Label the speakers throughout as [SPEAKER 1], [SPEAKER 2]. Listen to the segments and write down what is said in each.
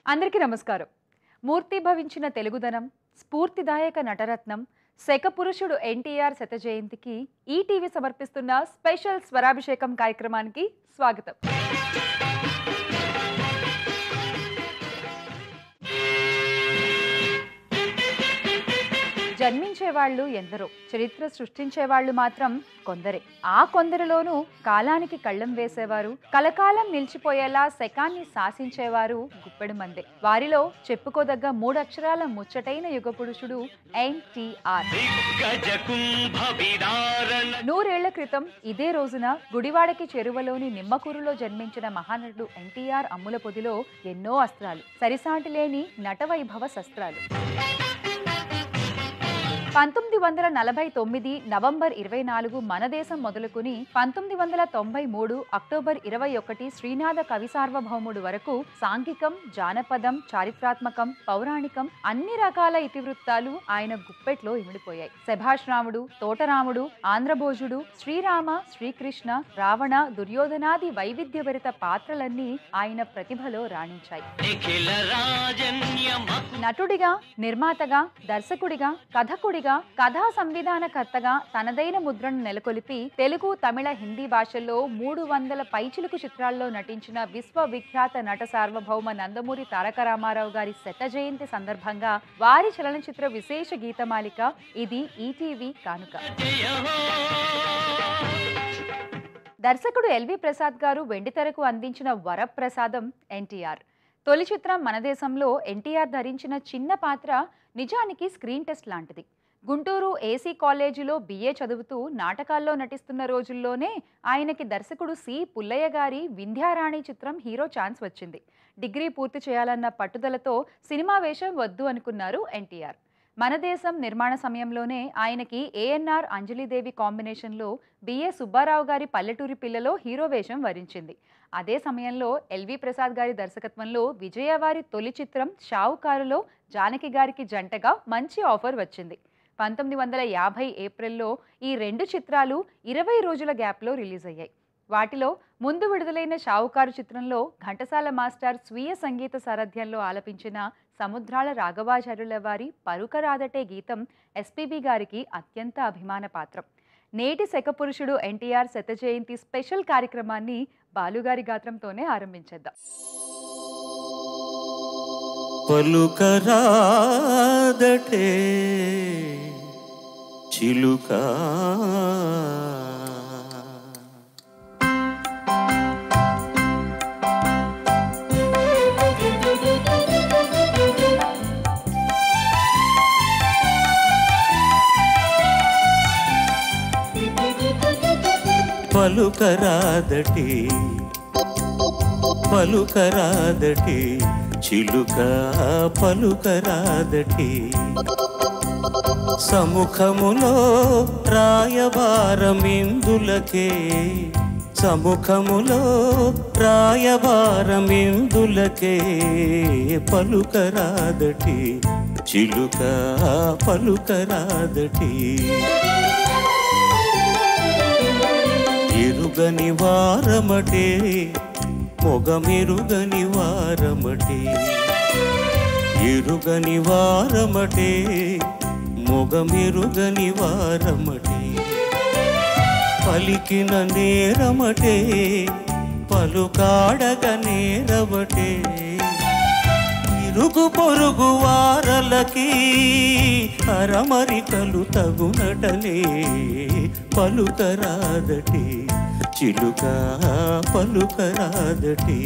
[SPEAKER 1] అందరికీ నమస్కారం మూర్తి భవించిన తెలుగుదనం స్ఫూర్తిదాయక నటరత్నం శక పురుషుడు ఎన్టీఆర్ శత జయంతికి ఈటీవీ సమర్పిస్తున్న స్పెషల్ స్వరాభిషేకం కార్యక్రమానికి స్వాగతం జన్మించే వాళ్ళు ఎందరో చరిత్ర సృష్టించే వాళ్ళు మాత్రం కొందరే ఆ కొందరిలోనూ కాలానికి కళ్ళం వేసేవారు కలకాలం నిలిచిపోయేలా శకాన్ని శాసించేవారు గుప్పెడు మందే వారిలో చెప్పుకోదగ్గ మూడు అక్షరాల ముచ్చటైన యుగ పురుషుడు ఎన్టీఆర్
[SPEAKER 2] దిగ్గజ కుంభ విదారణ
[SPEAKER 1] నూరేళ్ల క్రితం ఇదే రోజున గుడివాడకి చెరువలోని నిమ్మకూరులో జన్మించిన మహానటుడు ఎన్టీఆర్ అమ్ముల పొదిలో ఎన్నో అస్త్రాలు సరిసాటి లేని నటవైభవ శస్త్రాలు పంతొమ్మిది వందల నలభై తొమ్మిది నవంబర్ ఇరవై నాలుగు మన దేశం మొదలుకుని పంతొమ్మిది వందల తొంభై మూడు అక్టోబర్ ఇరవై ఒకటి శ్రీనాథ కవి సార్వభౌముడు వరకు సాంఘికం జానపదం చారిత్రాత్మకం పౌరాణికం అన్ని రకాల ఇతివృత్తాలు ఆయన గుప్పెట్లో ఇమిడిపోయాయి శభాష్ రాముడు తోటరాముడు ఆంధ్రభోజుడు శ్రీరామ శ్రీకృష్ణ రావణ దుర్యోధనాది వైవిధ్యభరిత పాత్రలన్నీ ఆయన ప్రతిభలో రాణించాయి
[SPEAKER 2] నిఖిల రాజన్య
[SPEAKER 1] నటుడిగా నిర్మాతగా దర్శకుడిగా కథకుడిగా కథా సంవిధానకర్తగా తనదైన ముద్రను నెలకొల్పి తెలుగు తమిళ హిందీ భాషల్లో మూడు వందల పైచిలుకు చిత్రాల్లో నటించిన విశ్వవిఖ్యాత నట సార్వభౌమ నందమూరి తారక రామారావు గారి శత జయంతి సందర్భంగా వారి చలనచిత్ర విశేష గీతమాలిక ఇది ఈటీవీ కానుక
[SPEAKER 2] జయ హో
[SPEAKER 1] దర్శకుడు ఎల్వి ప్రసాద్ గారు వెండితెరకు అందించిన వరప్రసాదం ఎన్టీఆర్ తొలి చిత్రం మన దేశంలో ఎన్టీఆర్ ధరించిన చిన్న పాత్ర నిజానికి స్క్రీన్ టెస్ట్ లాంటిది గుంటూరు ఏసీ కాలేజీలో బిఏ చదువుతూ నాటకాల్లో నటిస్తున్న రోజుల్లోనే ఆయనకి దర్శకుడు సి పుల్లయ్య గారి వింధ్యారాణి చిత్రం హీరో ఛాన్స్ వచ్చింది డిగ్రీ పూర్తి చేయాలన్న పట్టుదలతో సినిమా వేషం వద్దు అనుకున్నారు ఎన్టీఆర్ మన దేశం నిర్మాణ సమయంలోనే ఆయనకి ఏఎన్ఆర్ అంజలిదేవి కాంబినేషన్లో బిఏ సుబ్బారావు గారి పల్లెటూరి పిల్లలో హీరో వేషం వరించింది అదే సమయంలో ఎల్వి ప్రసాద్ గారి దర్శకత్వంలో విజయవారి తొలి చిత్రం షావుకారులో జానకి గారికి జంటగా మంచి ఆఫర్ వచ్చింది పంతొమ్మిది వందల యాభై ఏప్రిల్లో ఈ రెండు చిత్రాలు ఇరవై రోజుల గ్యాప్లో రిలీజ్ అయ్యాయి వాటిలో ముందు విడుదలైన షావుకారు చిత్రంలో ఘంటసాల మాస్టర్ స్వీయ సంగీత సారథ్యంలో ఆలపించిన సముద్రాల రాఘవాచార్యుల వారి పరుకరాదటే గీతం ఎస్పీబీ గారికి అత్యంత అభిమాన పాత్రం నేటి శక పురుషుడు ఎన్టీఆర్ శత జయంతి స్పెషల్ కార్యక్రమాన్ని బాలుగారి గాత్రంతోనే ఆరంభించేద్దాం
[SPEAKER 3] పలుకరాదటే చిలుక పలుకరాదటి పలుకరాదటి చిలుక పలుకరాదటి సముఖములో రాయబారమిందులకే సముఖములో రాయబారమిందులకే పలుకరాదటి చిలుక పలుకరాదటి ఎరుగని వారమటే మొగమెరుగని వారమటే ఎరుగని వారమటే మొగమెరుగని వారమటే పలికిన నేరమటే పలుకాడగ నేరవటే ఇరుగు పొరుగు వారలకి అరమరికలు తగునటనే పలుకరాదటి చిలుక పలుకరాదటి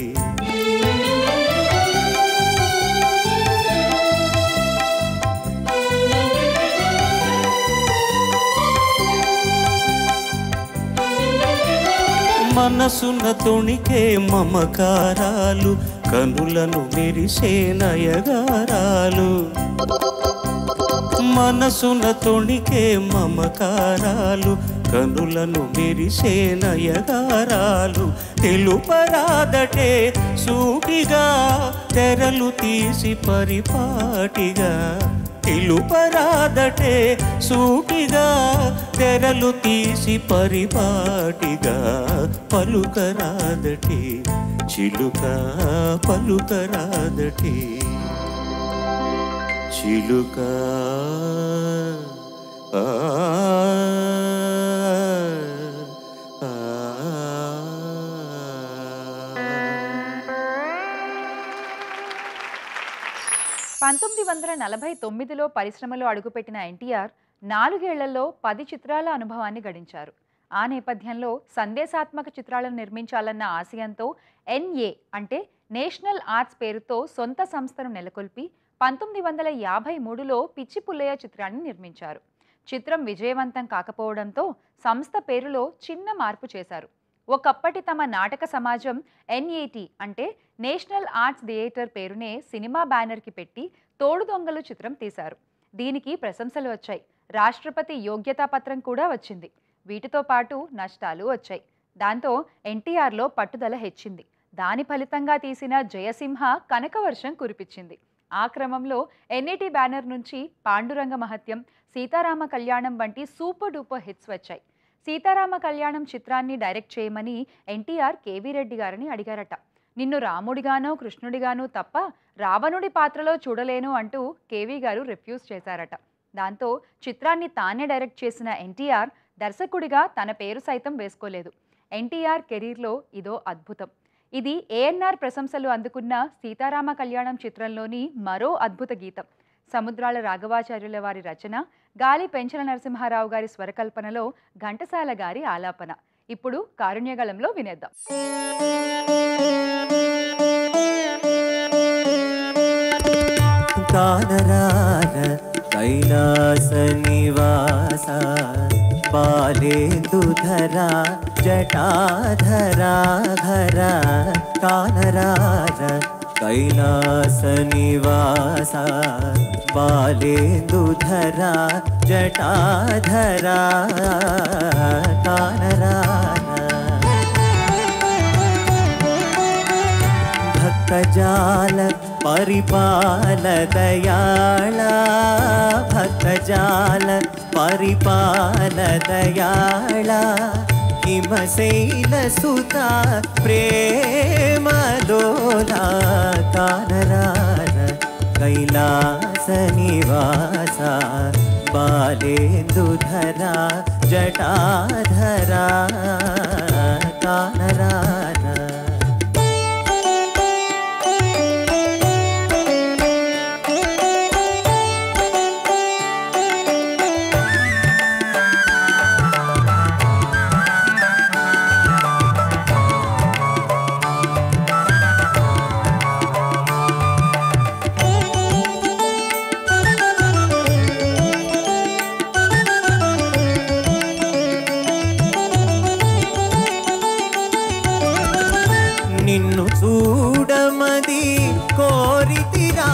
[SPEAKER 3] మనసున తొణికే మమకారాలు కనులను మెరిసే నయగారాలు మనసున తొణికే మమకారాలు కనులను మెరిసే నయగారాలు తెలుపరాదటే సూటిగా తెరలు తీసి పరిపాటిగా తెలుపరాదటే సూటిగా తెరలు తీసి పరిపాటిగా పలుకరాదటే చిలుక పలుకరాదటే చిలుక ఆ, ఆ,
[SPEAKER 1] పంతొమ్మిది వందల నలభై తొమ్మిదిలో పరిశ్రమలో అడుగుపెట్టిన ఎన్టీఆర్ నాలుగేళ్లలో పది చిత్రాల అనుభవాన్ని గడించారు ఆ నేపథ్యంలో సందేశాత్మక చిత్రాలను నిర్మించాలన్న ఆశయంతో ఎన్ఏ అంటే నేషనల్ ఆర్ట్స్ పేరుతో సొంత సంస్థను నెలకొల్పి పంతొమ్మిది వందల యాభై మూడులో పిచ్చి పుల్లయ్య చిత్రాన్ని నిర్మించారు చిత్రం విజయవంతం కాకపోవడంతో సంస్థ పేరులో చిన్న మార్పు చేశారు ఒకప్పటి తమ నాటక సమాజం ఎన్ఏటి అంటే నేషనల్ ఆర్ట్స్ థియేటర్ పేరునే సినిమా బ్యానర్కి పెట్టి తోడు దొంగలు చిత్రం తీశారు దీనికి ప్రశంసలు వచ్చాయి రాష్ట్రపతి యోగ్యతా పత్రం కూడా వచ్చింది వీటితో పాటు నష్టాలు వచ్చాయి దాంతో ఎన్టీఆర్లో పట్టుదల హెచ్చింది దాని ఫలితంగా తీసిన జయసింహ కనకవర్షం కురిపించింది ఆ క్రమంలో ఎన్ఏటి బ్యానర్ నుంచి పాండురంగ మహత్యం సీతారామ కళ్యాణం వంటి సూపర్ డూపర్ హిట్స్ వచ్చాయి సీతారామ కళ్యాణం చిత్రాన్ని డైరెక్ట్ చేయమని ఎన్టీఆర్ కేవీ రెడ్డి గారిని అడిగారట నిన్ను రాముడిగానో కృష్ణుడిగానో తప్ప రావణుడి పాత్రలో చూడలేను అంటూ కేవీ గారు రిఫ్యూజ్ చేశారట దాంతో చిత్రాన్ని తానే డైరెక్ట్ చేసిన ఎన్టీఆర్ దర్శకుడిగా తన పేరు సైతం వేసుకోలేదు ఎన్టీఆర్ కెరీర్లో ఇదో అద్భుతం ఇది ఏఎన్ఆర్ ప్రశంసలు అందుకున్న సీతారామ కళ్యాణం చిత్రంలోని మరో అద్భుత గీతం సముద్రాల రాఘవాచార్యుల వారి రచన గాలి పెంచల నరసింహారావు గారి స్వరకల్పనలో ఘంటసాల గారి ఆలాపన ఇప్పుడు కారుణ్యగళంలో వినేద్దాం
[SPEAKER 4] కానరాన కైలాస నివాస బాలేందుధరా జటాధరా ధర కానరాన కైలాస నివాస బాలేందుధరా జటాధరా కానరాన భక్తజాల పరిపాల దయాళ భక్తజాల పరిపాల దయాళ హిమశైల సుత ప్రేమలోలా కానరాన కైలాస నివాస బాలేందుధరా జటాధరా కానరాన నిన్ను చూడమది కోరితిరా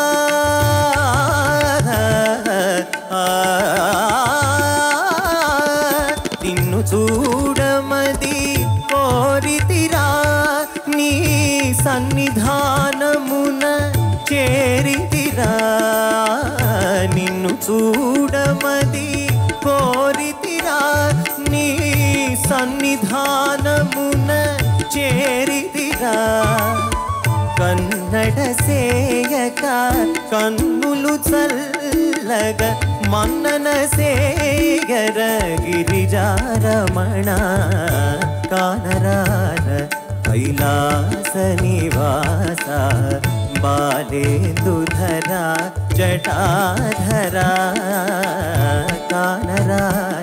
[SPEAKER 4] ఆ, నిన్ను చూడమది కోరితిరా నీ సన్నిధానమున చేరితిరా నిన్ను చూడమది కోరితిరా నీ సన్నిధానమున చేరితిరా కన్నడ సేయక కన్నులు చల్లగ మన్నన సేయర గిరిజారమణ కానరాన కైలాస నివాస బాలేందుధరా జటాధరా కానరాన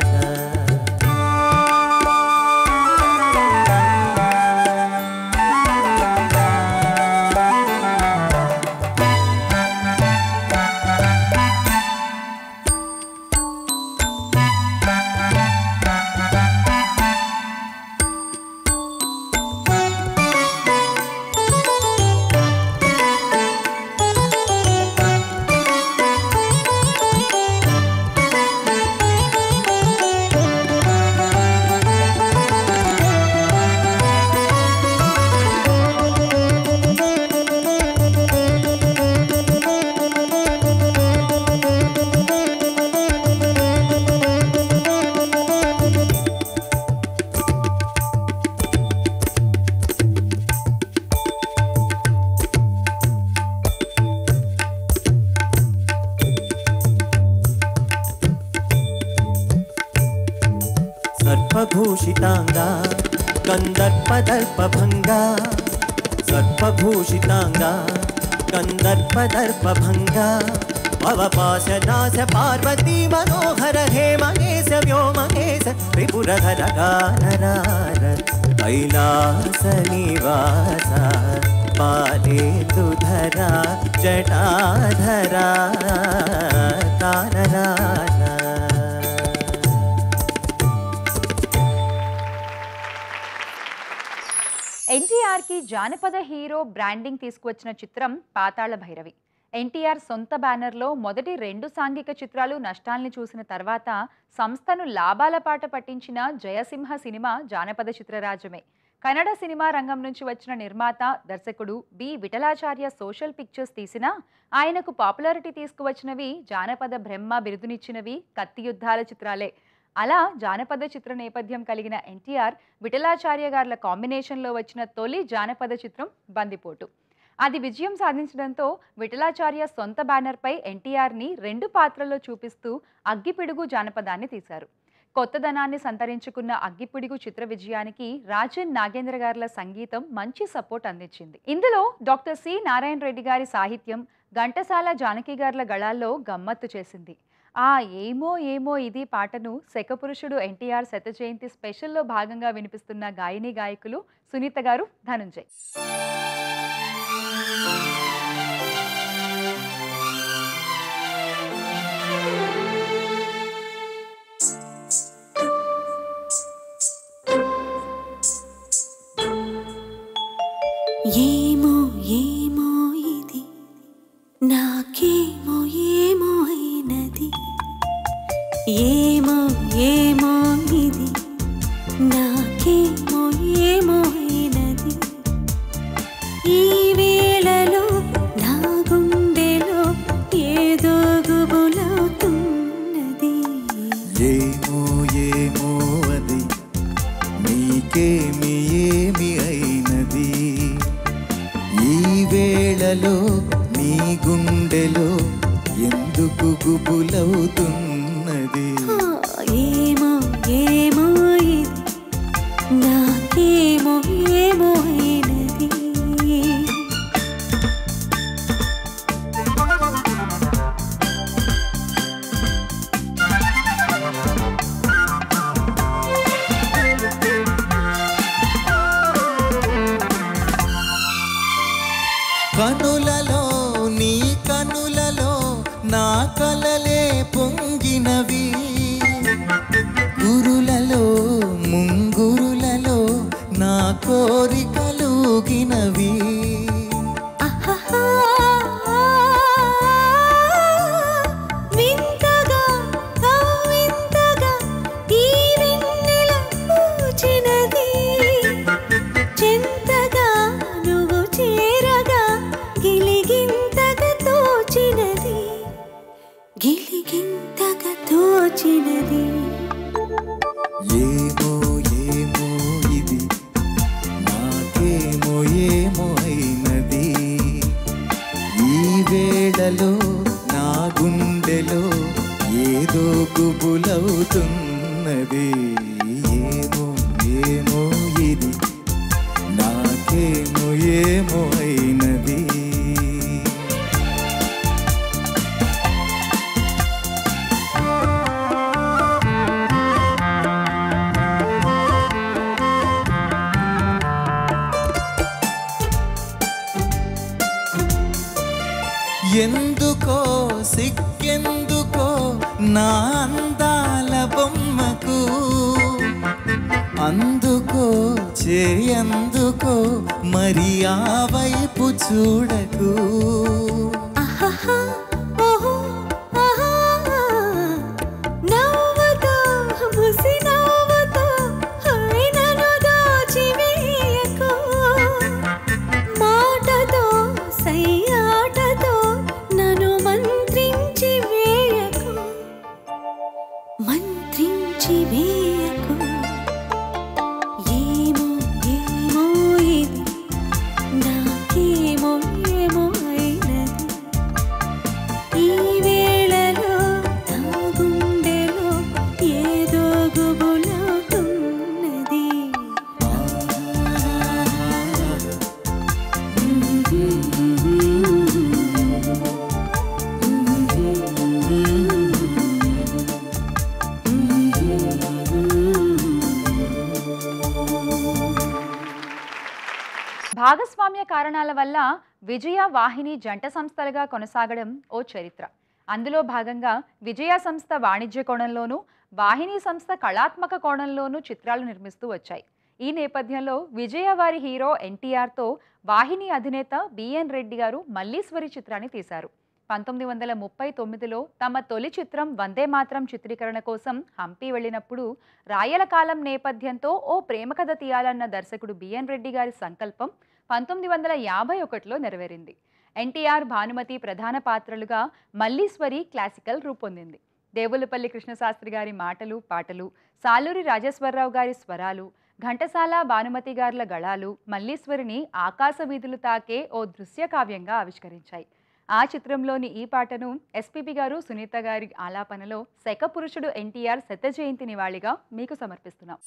[SPEAKER 4] సర్పభూషితాంగా కందర్పదర్పభంగా సర్పభూషితాంగా కందర్పదర్పభంగా అవపాశనాశ పార్వతీ మనోహర హే మహేశ వ్యోమహేశ త్రిపురధర గానరార కైలాస నివాస పాలేందుధరా జటాధరా తానరాన
[SPEAKER 1] ఎన్టీఆర్ కి జానపద హీరో బ్రాండింగ్ తీసుకువచ్చిన చిత్రం పాతాళ భైరవి ఎన్టీఆర్ సొంత బ్యానర్లో మొదటి రెండు సాంఘిక చిత్రాలు నష్టాల్ని చూసిన తర్వాత సంస్థను లాభాల పాట పట్టించిన జయసింహ సినిమా జానపద చిత్రరాజమే కన్నడ సినిమా రంగం నుంచి వచ్చిన నిర్మాత దర్శకుడు బి విఠలాచార్య సోషల్ పిక్చర్స్ తీసినా ఆయనకు పాపులారిటీ తీసుకువచ్చినవి జానపద బ్రహ్మ బిరుదునిచ్చినవి కత్తి యుద్ధాల చిత్రాలే అలా జానపద చిత్ర నేపథ్యం కలిగిన ఎన్టీఆర్ విఠలాచార్య గార్ల కాంబినేషన్లో వచ్చిన తొలి జానపద చిత్రం బందిపోటు అది విజయం సాధించడంతో విఠలాచార్య సొంత బ్యానర్పై ఎన్టీఆర్ని రెండు పాత్రల్లో చూపిస్తూ అగ్గిపిడుగు జానపదాన్ని తీశారు కొత్తదనాన్ని సంతరించుకున్న అగ్గిపిడుగు చిత్ర విజయానికి రాజన్ నాగేంద్ర గార్ల సంగీతం మంచి సపోర్ట్ అందించింది ఇందులో డాక్టర్ సి నారాయణ రెడ్డి గారి సాహిత్యం ఘంటసాల జానకి గార్ల గళాల్లో గమ్మత్తు చేసింది ఆ ఏమో ఏమో ఇది పాటను శకపురుషుడు ఎన్టీఆర్ శత జయంతి స్పెషల్లో భాగంగా వినిపిస్తున్న గాయని గాయకులు సునీత గారు ధనుంజయ్
[SPEAKER 5] ఏమో ఏమో ఇది నాకేమో ఏమో అయినది ఏమో ఏమో ఇది నాకేమో ఏమో అయినది ఈ వేళలో నా గుండెలో ఏదో గుబులవుతున్నది
[SPEAKER 6] ఏమో ఏమో అది నీకేమి ఏమి అయినది ఈ వేళలో నీ గుండెలో ఎందుకు గుబులవుతున్నది
[SPEAKER 5] ఆ, ఏమో ఏమో ఇది నాకేమో ఏమో అయినది
[SPEAKER 6] కనులలో నీ కనులలో నా కలలే పొంగినవి గురులలో ముంగురులలో నా కోరికలుగినవి
[SPEAKER 5] ఆహాహా, వింతగా కవ్వింతగా ఈ వెన్నెల పూచినది చెంతగా నువ్వు చేరగా గిలిగింతగా తోచినది గిలిగింతగా తోచినది
[SPEAKER 6] ఏమో ఏమో ఇది నాకేమో ఏమో అయినది ఈ వేళలో నా గుండెలో ఏదో గుబులవుతున్నది ఏమో ఏమో ఇది నాకేమో ఏమో అయినది ఎందుకో సిగ్గెందుకో నా అందాల బొమ్మకు అందుకో చేయందుకో మరి ఆ వైపు చూడకు
[SPEAKER 5] ఆహాహా, ఓహో, ఆహా. నవ్వుతో, ముసి నవ్వుతో, హాయ్ నన్ను దోచివేయకు. మాటతో, సయ్యాటతో నన్ను మంత్రించి వేయకు మంత్రించి వేయకు ఏమో ఏమో ఇది నాకేమో ఏమో అయినది ఈ వేళలో నా గుండెలో ఏదో గుబులవుతున్నది
[SPEAKER 1] భాగస్వామ్య కారణాల వల్ల విజయ వాహిని జంట సంస్థలుగా కొనసాగడం ఓ చరిత్ర అందులో భాగంగా విజయ సంస్థ వాణిజ్య కోణంలోనూ వాహిని సంస్థ కళాత్మక కోణంలోనూ చిత్రాలు నిర్మిస్తూ వచ్చాయి ఈ నేపథ్యంలో విజయ వారి హీరో ఎన్టీఆర్తో వాహిని అధినేత బిఎన్ రెడ్డి గారు మల్లీశ్వరి చిత్రాన్ని తీశారు పంతొమ్మిది వందల ముప్పై తొమ్మిదిలో తమ తొలి చిత్రం వందే మాత్రం చిత్రీకరణ కోసం హంపి వెళ్ళినప్పుడు రాయల కాలం నేపథ్యంతో ఓ ప్రేమ కథ తీయాలన్న దర్శకుడు బిఎన్ రెడ్డి గారి సంకల్పం పంతొమ్మిది వందల యాభై ఒకటిలో నెరవేరింది ఎన్టీఆర్ భానుమతి ప్రధాన పాత్రలుగా మల్లీశ్వరి క్లాసికల్ రూపొందింది దేవులపల్లి కృష్ణశాస్త్రి గారి మాటలు పాటలు సాలూరి రాజేశ్వరరావు గారి స్వరాలు ఘంటసాల భానుమతి గార్ల గళాలు మల్లీశ్వరిని ఆకాశ వీధులు తాకే ఓ దృశ్య కావ్యంగా ఆవిష్కరించాయి ఆ చిత్రంలోని ఈ పాటను ఎస్పీబి గారు సునీత గారి ఆలాపనలో శక పురుషుడు ఎన్టీఆర్ శత జయంతి నివాళిగా మీకు సమర్పిస్తున్నాం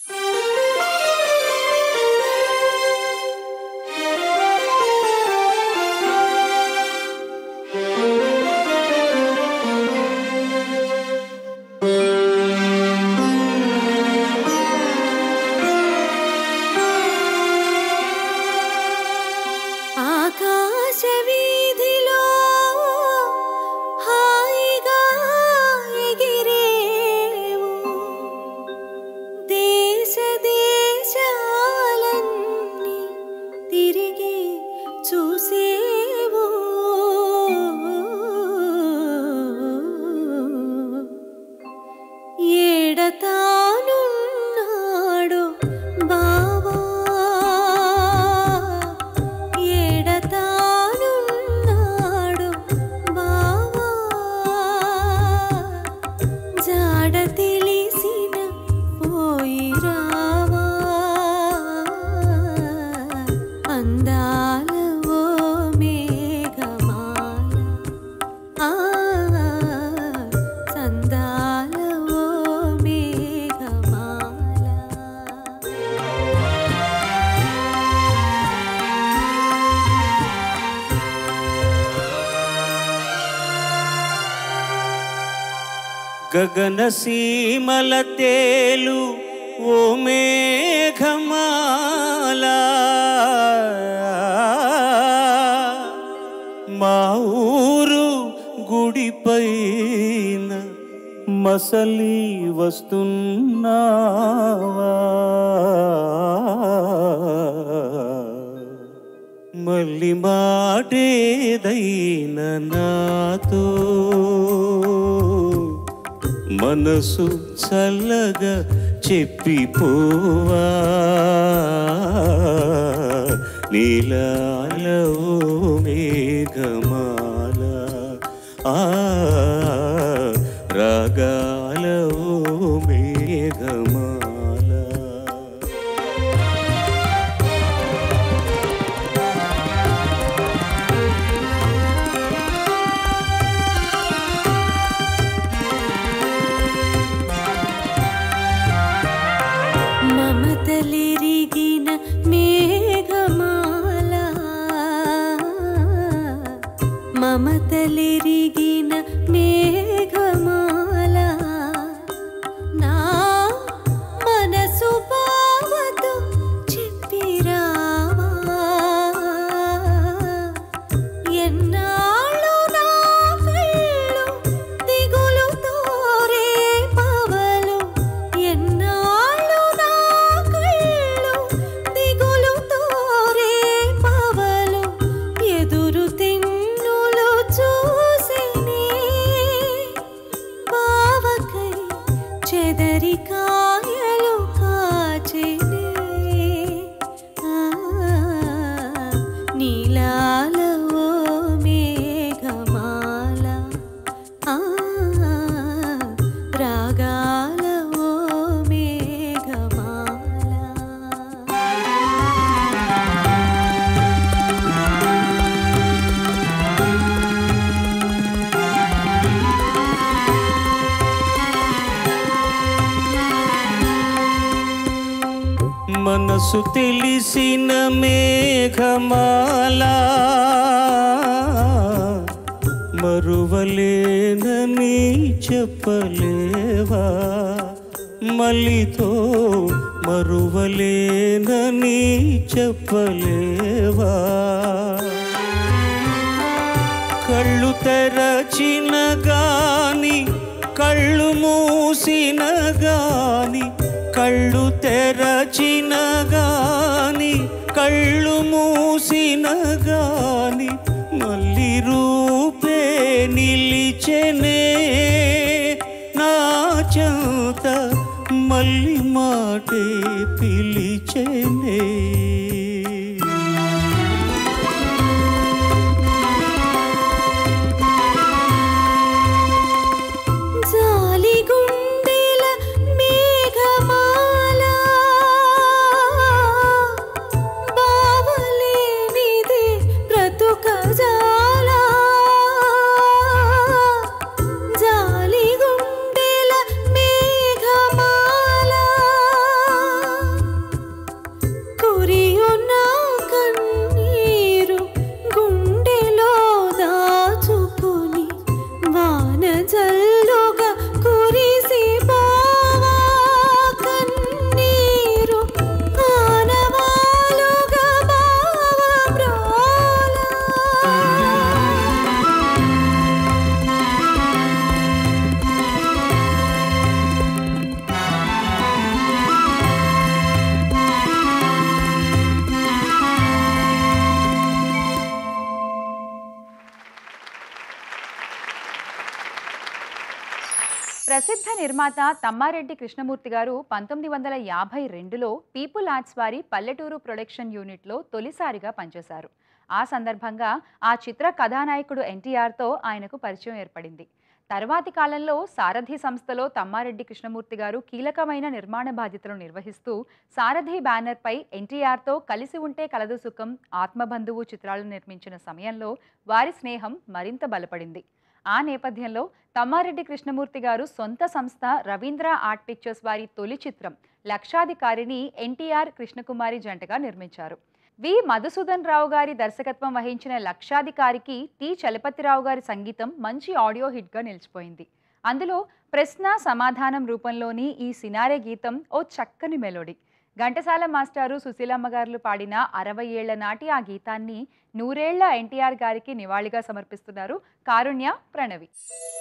[SPEAKER 5] ఆకాశ వీధిలో హాయిగా ఎగిరేవు దేశ దేశాలన్నీ తిరిగి చూసేవు ఏడతానున్నాడు బావా ఏడతానున్నాడు బావా జాడ తెలిసిన పోయి రావా అందాల ఓ మేఘమాల ఆ సందాల ఓ మేఘమాల
[SPEAKER 3] గగన సీమల తేలు ఓ మేఘమాల మా ఊరు గుడిపైన మసలి వస్తున్నావా మళ్ళీ మాటేదైన నాతో మనసు చల్లగా చెప్పిపోవా నీలాల ఓ మేఘమాల ఆ రాగాల ఓ మేఘమాల
[SPEAKER 5] మమతలిరిగిన మేఘమాల మమతలిరిగిన మేఘమాల నా మనసు బావతో చెప్పిరావా ఎన్నాళ్ళు నా కళ్ళు దిగులుతో రేపవలు ఎన్నాళ్ళు నా కళ్ళు దిగులుతో రేపవలు ఎదురు తిన్నులు చూసినే బావకై చెదరి కాయలు కాచినే ఆ నీలాల ఓ మేఘమాల ఆ రాగాల ఓ మేఘమాల
[SPEAKER 3] మనసు తెలిసిన మేఘమాల మరువలేనని చెప్పలేవా మలితో మరువలేనని చెప్పలేవా కళ్ళు తెరచిన గాని కళ్ళు మూసిన గాని కళ్ళు తెరచిన గాని కళ్ళు మూసిన గాని మళ్ళీ రూపే నిలిచెనే నా చెంత మళ్ళీ మాటే పిలిచెనే
[SPEAKER 5] జాలి గుండెల మేఘమాల బావలేనిది బ్రతుక జాల జాలి గుండెల మేఘమాల కురియున్న కన్నీరు గుండెలో దాచుకుని వాన జల్లుగా కురిసి పోవా కన్నీరు ఆనవాలుగా బావ
[SPEAKER 1] ప్రసిద్ధ నిర్మాత తమ్మారెడ్డి కృష్ణమూర్తి గారు పంతొమ్మిది వందల యాభై రెండులో పీపుల్ ఆర్ట్స్ వారి పల్లెటూరు ప్రొడక్షన్ యూనిట్లో తొలిసారిగా పనిచేశారు ఆ సందర్భంగా ఆ చిత్ర కథానాయకుడు ఎన్టీఆర్తో ఆయనకు పరిచయం ఏర్పడింది తర్వాతి కాలంలో సారథి సంస్థలో తమ్మారెడ్డి కృష్ణమూర్తి గారు కీలకమైన నిర్మాణ బాధ్యతలు నిర్వహిస్తూ సారథి బ్యానర్పై ఎన్టీఆర్తో కలిసి ఉంటే కలదు సుఖం ఆత్మబంధువు చిత్రాలను నిర్మించిన సమయంలో వారి స్నేహం మరింత బలపడింది ఆ నేపథ్యంలో తమ్మారెడ్డి కృష్ణమూర్తి గారు సొంత సంస్థ రవీంద్ర ఆర్ట్ పిక్చర్స్ వారి తొలి చిత్రం లక్షాధికారిని ఎన్టీఆర్ కృష్ణకుమారి జంటగా నిర్మించారు వి మధుసూదన్ రావు గారి దర్శకత్వం వహించిన లక్షాధికారికి టి చలపతిరావు గారి సంగీతం మంచి ఆడియో హిట్గా నిలిచిపోయింది అందులో ప్రశ్న సమాధానం రూపంలోని ఈ సినారే గీతం ఓ చక్కని మెలోడీ ఘంటసాల మాస్టారు సుశీలమ్మ గారులు పాడిన అరవై ఏళ్ల నాటి ఆ గీతాన్ని నూరేళ్ల ఎన్టీఆర్ గారికి నివాళిగా సమర్పిస్తున్నారు కారుణ్య ప్రణవి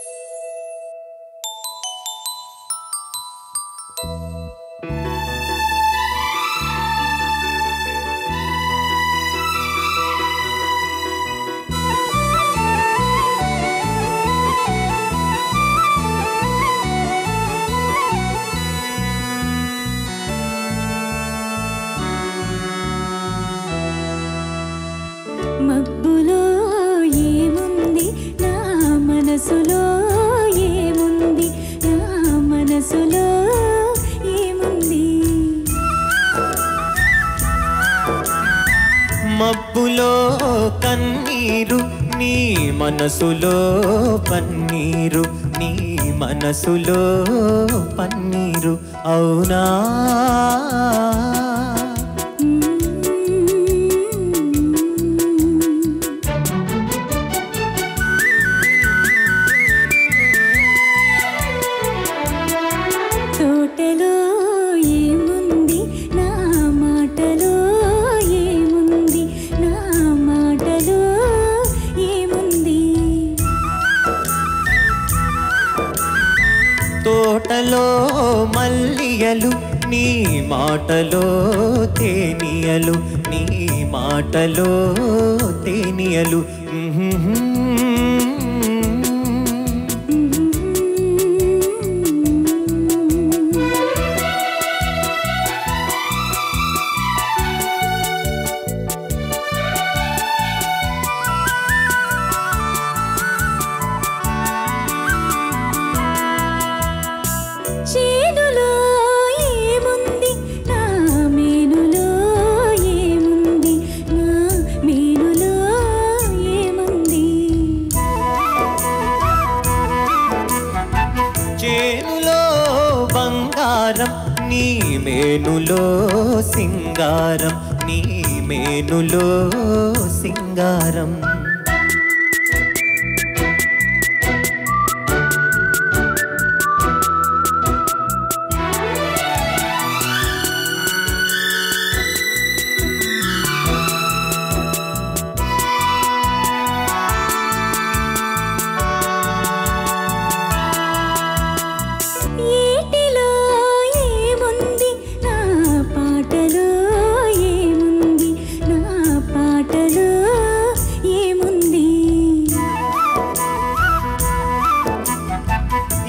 [SPEAKER 5] మబ్బులో ఏముంది నా మనసులో ఏముంది నా మనసులో ఏముంది
[SPEAKER 4] మబ్బులో కన్నీరు నీ మనసులో పన్నీరు నీ మనసులో పన్నీరు అవునా
[SPEAKER 5] తోటలో ఏముంది నా మాటలో ఏముంది నా మాటలో ఏముంది
[SPEAKER 4] తోటలో మల్లియలు నీ మాటలో తేనియలు నీ మాటలో తేనియలు
[SPEAKER 5] చేనులో ఏముంది నా మేనులో ఏముంది నా మేనులో ఏముంది
[SPEAKER 4] చేనులో బంగారం నీ మేనులో సింగారం నీ మేనులో సింగారం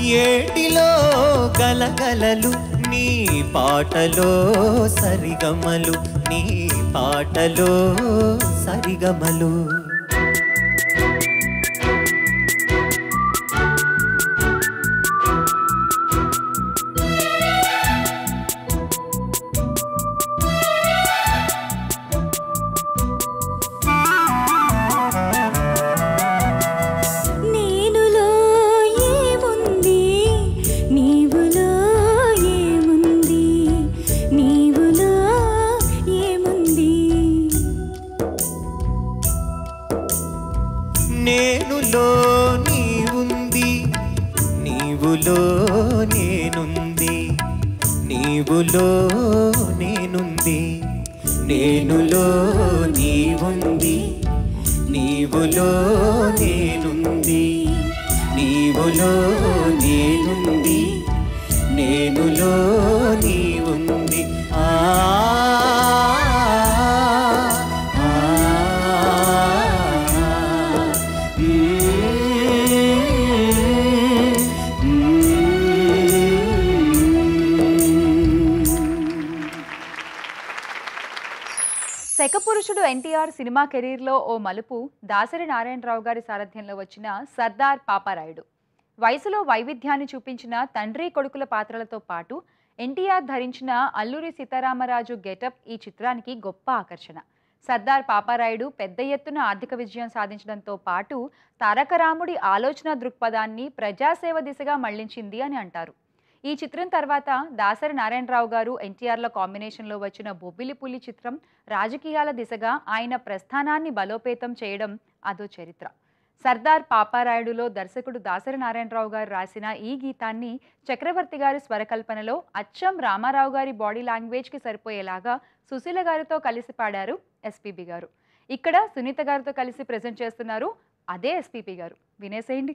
[SPEAKER 4] ఏటిలో గలగలలు నీ పాటలో సరిగమలు నీ పాటలో సరిగమలు
[SPEAKER 5] నేనులో ఏముంది నీవులో ఏముంది నీవులో ఏముంది
[SPEAKER 4] నేనులో నీవుంది నీవులో నేనుంది నీవులో నేనుంది నేనులో నీవుంది నీవులో నేనుంది నీవులో నేనుంది నేనులో నీవుంది ఆ ఆ,
[SPEAKER 1] శకపురుషుడు ఎన్టీఆర్ సినిమా కెరీర్లో ఓ మలుపు దాసరి నారాయణరావు గారి సారథ్యంలో వచ్చిన సర్దార్ పాపారాయుడు వయసులో వైవిధ్యాన్ని చూపించిన తండ్రి కొడుకుల పాత్రలతో పాటు ఎన్టీఆర్ ధరించిన అల్లూరి సీతారామరాజు గెటప్ ఈ చిత్రానికి గొప్ప ఆకర్షణ సర్దార్ పాపారాయుడు పెద్ద ఎత్తున ఆర్థిక విజయం సాధించడంతో పాటు తారకరాముడి ఆలోచన దృక్పథాన్ని ప్రజాసేవ దిశగా మళ్లించింది అని అంటారు ఈ చిత్రం తర్వాత దాసరి నారాయణరావు గారు ఎన్టీఆర్ల కాంబినేషన్లో వచ్చిన బొబ్బిలి పులి చిత్రం రాజకీయాల దిశగా ఆయన ప్రస్థానాన్ని బలోపేతం చేయడం అదో చరిత్ర సర్దార్ పాపారాయుడులో దర్శకుడు దాసరి నారాయణరావు గారు రాసిన ఈ గీతాన్ని చక్రవర్తి గారి స్వరకల్పనలో అచ్చం రామారావు గారి బాడీ లాంగ్వేజ్కి సరిపోయేలాగా సుశీల గారితో కలిసి పాడారు ఎస్పీబి గారు ఇక్కడ సునీత గారితో కలిసి ప్రజెంట్ చేస్తున్నారు అదే ఎస్పీపీ గారు వినేసేయండి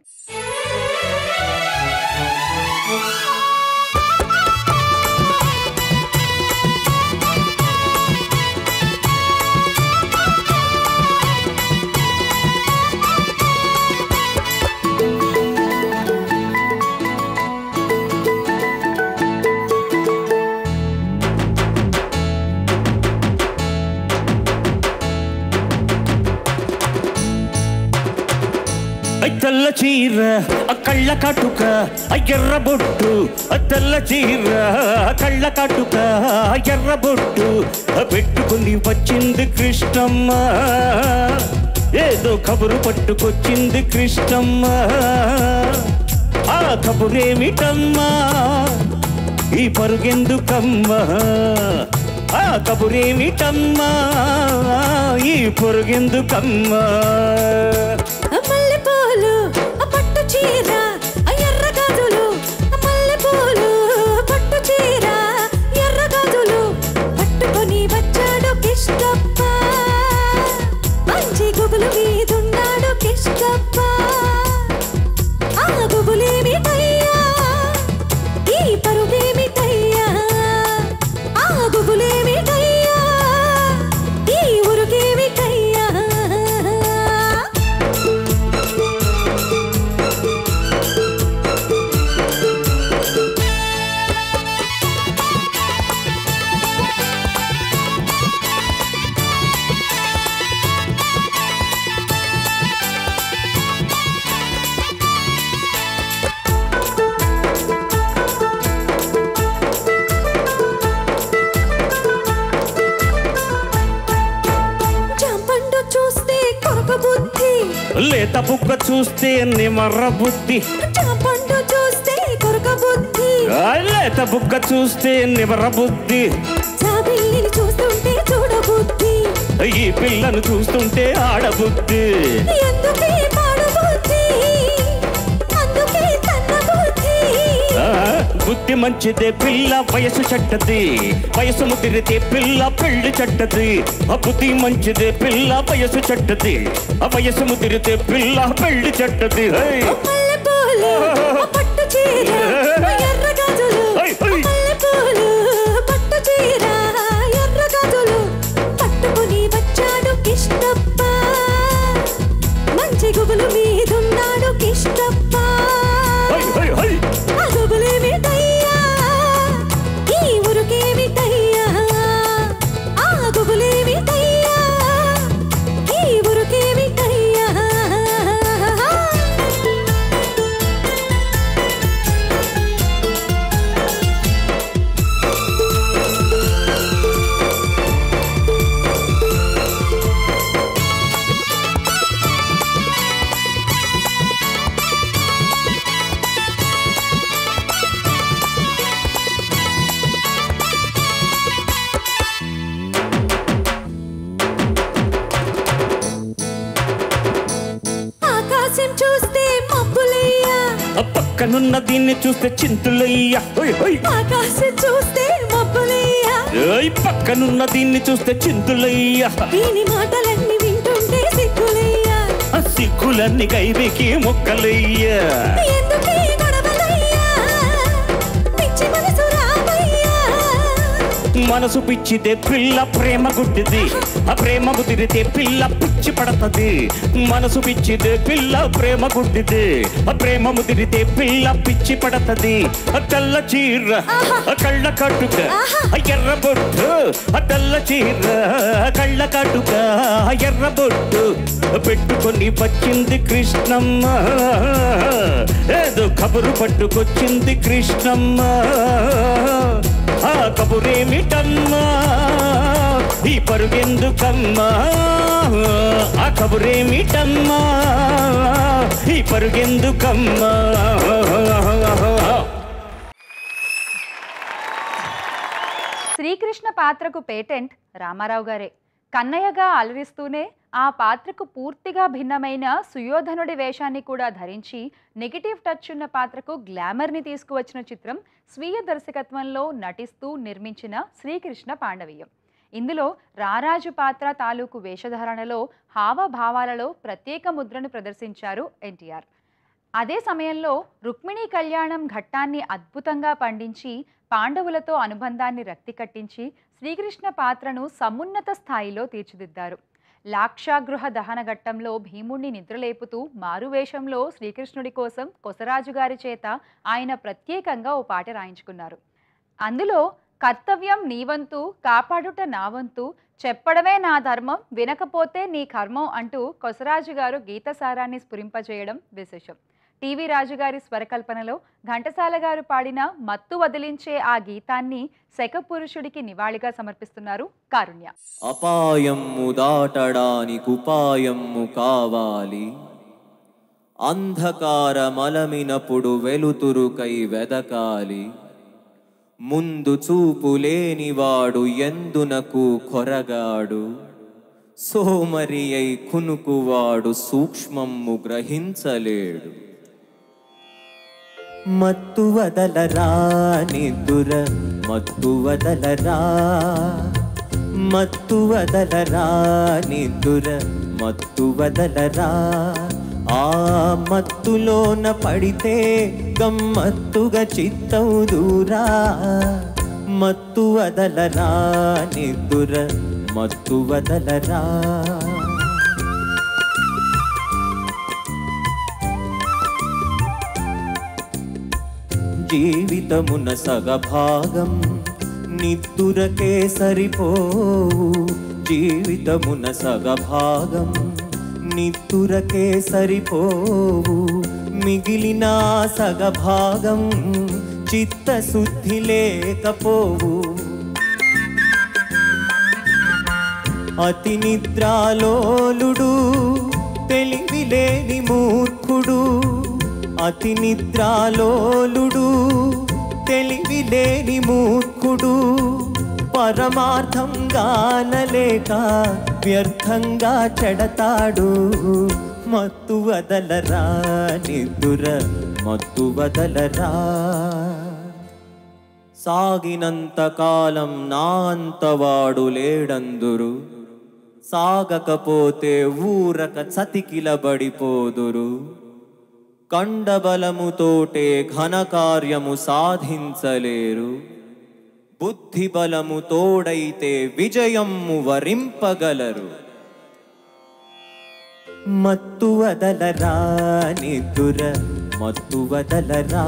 [SPEAKER 3] ఐ తెల్ల చీర ఆ కళ్ళ కాటుక ఆ ఎర్ర బొట్టు ఆ తెల్ల చీర ఆ కళ్ళ కాటుక ఆ ఎర్ర బొట్టు ఆ పెట్టుకుని వచ్చింది కృష్ణమ్మ ఏదో కబురు పట్టుకొచ్చింది కృష్ణమ్మ ఆ కబురేమిటమ్మా ఈ పరుగెందుకమ్మా ఆ కబురేమిటమ్మా ఈ పొరుగెందుకమ్మా
[SPEAKER 5] ఆ మల్లెపూలు ఆ పట్టు చీర ఆ ఎర్ర గాజులు ఆ మల్లెపూలు ఆ పట్టు చీర ఎర్ర గాజులు పట్టుకొని వచ్చాడు కిష్టప్ప మంచి గుబులు మీదున్నాడు కిష్టప్ప ఆ గుబులేమిటయ్యా ఈ పరుగేమిటయ్యా ఆ గుబులేమిటయ్యా ఈ ఉరుగేమిటయ్యా జాంపండు చూస్తే కొరక బుద్ధి
[SPEAKER 3] లేత బుక్క చూస్తే నిమర్ర బుద్ధి
[SPEAKER 5] జాంపండు చూస్తే కొరక బుద్ధి
[SPEAKER 3] ఆ లేత బుక్క చూస్తే నిమర్ర బుద్ధి
[SPEAKER 5] జాబిల్లిని చూస్తుంటే చూడబుద్ధి
[SPEAKER 3] ఈ పిల్లను చూస్తుంటే ఆడబుద్ధి
[SPEAKER 5] ఎందుకే పాడు బుద్ధి అందుకే తన్న బుద్ధి
[SPEAKER 3] ఆ, బుద్ధి మంచిదే పిల్ల వయసు చెడ్డది వయసు ముదిరితే పిల్ల పెళ్లి చెడ్డది ఆ బుద్ధి మంచిదే పిల్ల వయసు చెడ్డది ఆ వయసు ముదిరితే పిల్ల పెళ్లి చెడ్డది హై!
[SPEAKER 5] మల్లెపూలు ఆ పట్టు చీర ఆ ఎర్ర గాజులు
[SPEAKER 3] హై, హై!
[SPEAKER 5] మల్లెపూలు పట్టు చీర ఎర్ర గాజులు పట్టుకుని వచ్చాడు కిష్టప్ప మంచి గుబులు మీదున్నాడు కిష్టప్ప
[SPEAKER 3] హై, హై, హై! పక్కనున్న దీన్ని చూస్తే చింతులయ్యా హోయ్, హోయ్.
[SPEAKER 5] ఆకాశం చూస్తే మబ్బులయ్యా
[SPEAKER 3] ఏయ్, పక్కనున్న దీన్ని చూస్తే చింతులయ్యా
[SPEAKER 5] దీని మాటలన్నీ వింటుంటే సిగ్గులయ్యా
[SPEAKER 3] ఆ సిగ్గులన్నీ కైవేకి మొక్కలయ్యా
[SPEAKER 5] ఎందుకే గొడవలయ్యా పిచ్చి మనసు రావయ్యా
[SPEAKER 3] మనసు పిచ్చిదే పిల్ల ప్రేమ గుడ్డిది ఆ ప్రేమ కుదిరితే పిల్ల పిచ్చి పడతది మనసు పిచ్చిదే పిల్ల ప్రేమ గుడ్డిది ఆ ప్రేమ ముదిరితే పిల్ల పిచ్చి పడతది ఆ తెల్ల చీర ఆ కళ్ళ కట్టుక ఆ ఎర్ర బొట్టు ఆ తెల్ల చీర ఆ కళ్ళ కట్టుక ఆ ఎర్ర బొట్టు పెట్టుకొని వచ్చింది కృష్ణమ్మ ఏదో కబురు పట్టుకొచ్చింది కృష్ణమ్మ ఆ కబురేమిటమ్మా ఈ పరుగెందుకమ్మా ఆ కబురేమిటమ్మా ఈ పరుగెందుకమ్మా
[SPEAKER 1] శ్రీకృష్ణ పాత్రకు పేటెంట్ రామారావు గారే కన్నయ్యగా అలరిస్తూనే ఆ పాత్రకు పూర్తిగా భిన్నమైన సుయోధనుడి వేషాన్ని కూడా ధరించి నెగిటివ్ టచ్ ఉన్న పాత్రకు గ్లామర్ని తీసుకువచ్చిన చిత్రం స్వీయ దర్శకత్వంలో నటిస్తూ నిర్మించిన శ్రీకృష్ణ పాండవీయం ఇందులో రారాజు పాత్ర తాలూకు వేషధారణలో హావభావాలలో ప్రత్యేక ముద్రను ప్రదర్శించారు ఎన్టీఆర్ అదే సమయంలో రుక్మిణీ కళ్యాణం ఘట్టాన్ని అద్భుతంగా పండించి పాండవులతో అనుబంధాన్ని రక్తి కట్టించి శ్రీకృష్ణ పాత్రను సమున్నత స్థాయిలో తీర్చిదిద్దారు లాక్షాగృహ దహన ఘట్టంలో భీముణ్ణి నిద్రలేపుతూ మారువేషంలో శ్రీకృష్ణుడి కోసం కొసరాజు గారి చేత ఆయన ప్రత్యేకంగా ఓ పాట రాయించుకున్నారు అందులో కర్తవ్యం నీ వంతు కాపాడుట నా వంతు చెప్పడమే నా ధర్మం వినకపోతే నీ కర్మం అంటూ కొసరాజు గారు గీతసారాన్ని స్ఫురింపజేయడం విశేషం టీవీ రాజు గారి స్వరకల్పనలో ఘంటసాల గారు పాడిన మత్తు వదిలించే ఆ గీతాన్ని శకపురుషుడికి నివాళిగా సమర్పిస్తున్నారు కారుణ్య
[SPEAKER 6] అపాయమ్ము దాటడానికి ఉపాయమ్ము కావాలి అంధకారమలమినప్పుడు వెలుతురుకై వెదకాలి ముందు చూపు లేనివాడు ఎందునకు కొరగాడు సోమరి అయి కునుకువాడు సూక్ష్మమ్ము గ్రహించలేడు మత్తు వదలరా నిద్దుర మత్తు వదలరా మత్తు వదలరా నిద్దుర మత్తు వదలరా ఆ మత్తులోన పడితే గమ్మత్తుగా చిత్తవు దూరా మత్తు వదలరా నిద్దుర మత్తు వదలరా జీవితమున సగభాగం నిద్దురకే సరిపోవు జీవితమున సగభాగం నిద్దురకే సరిపోవు మిగిలిన సగభాగం చిత్తశుద్ధి లేకపోవు అతి నిద్రాలోలుడు తెలివిలేని మూర్ఖుడు అతి నిద్రాలోలుడు తెలివిలేని మూర్ఖుడు పరమార్థం గానలేక వ్యర్థంగా చెడతాడు మత్తు వదలరా నిద్దుర మత్తు వదలరా సాగినంత కాలం నా అంతవాడు లేడందురు సాగకపోతే ఊరక చతికిలబడిపోదురు కండబలముతోటే ఘనకార్యము సాధించలేరు బుద్ధి బలము తోడైతే విజయమ్ము వరింపగలరు మత్తు వదలరా నిద్దుర మత్తు వదలరా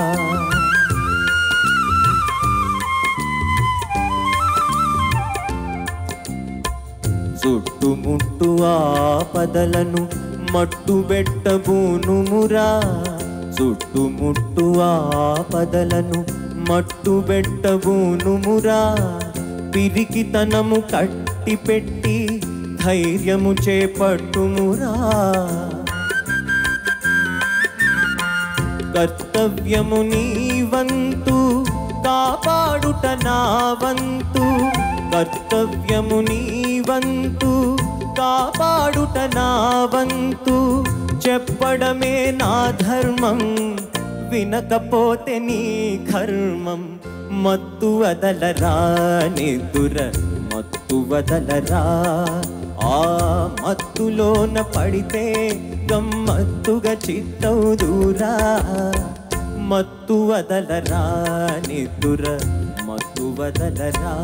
[SPEAKER 6] చుట్టుముట్టు ఆపదలను మట్టు బెట్టబూనుమురా చుట్టుముట్టు ఆపదలను మట్టు బెట్టబూనుమురా పిరికితనము కట్టి పెట్టి ధైర్యము చేపట్టుమురా కర్తవ్యము నీ వంతు కాపాడుట నా వంతు కర్తవ్యము నీ వంతు కాపాడుట నా వంతు చెప్పడమే నా ధర్మం వినకపోతే నీ కర్మం మత్తు వదలరా నిదుర మత్తు వదలరా ఆ మత్తులోన పడితే గమ్మత్తుగా చిత్తవుదురా మత్తు వదలరా నిదుర మత్తు వదలరా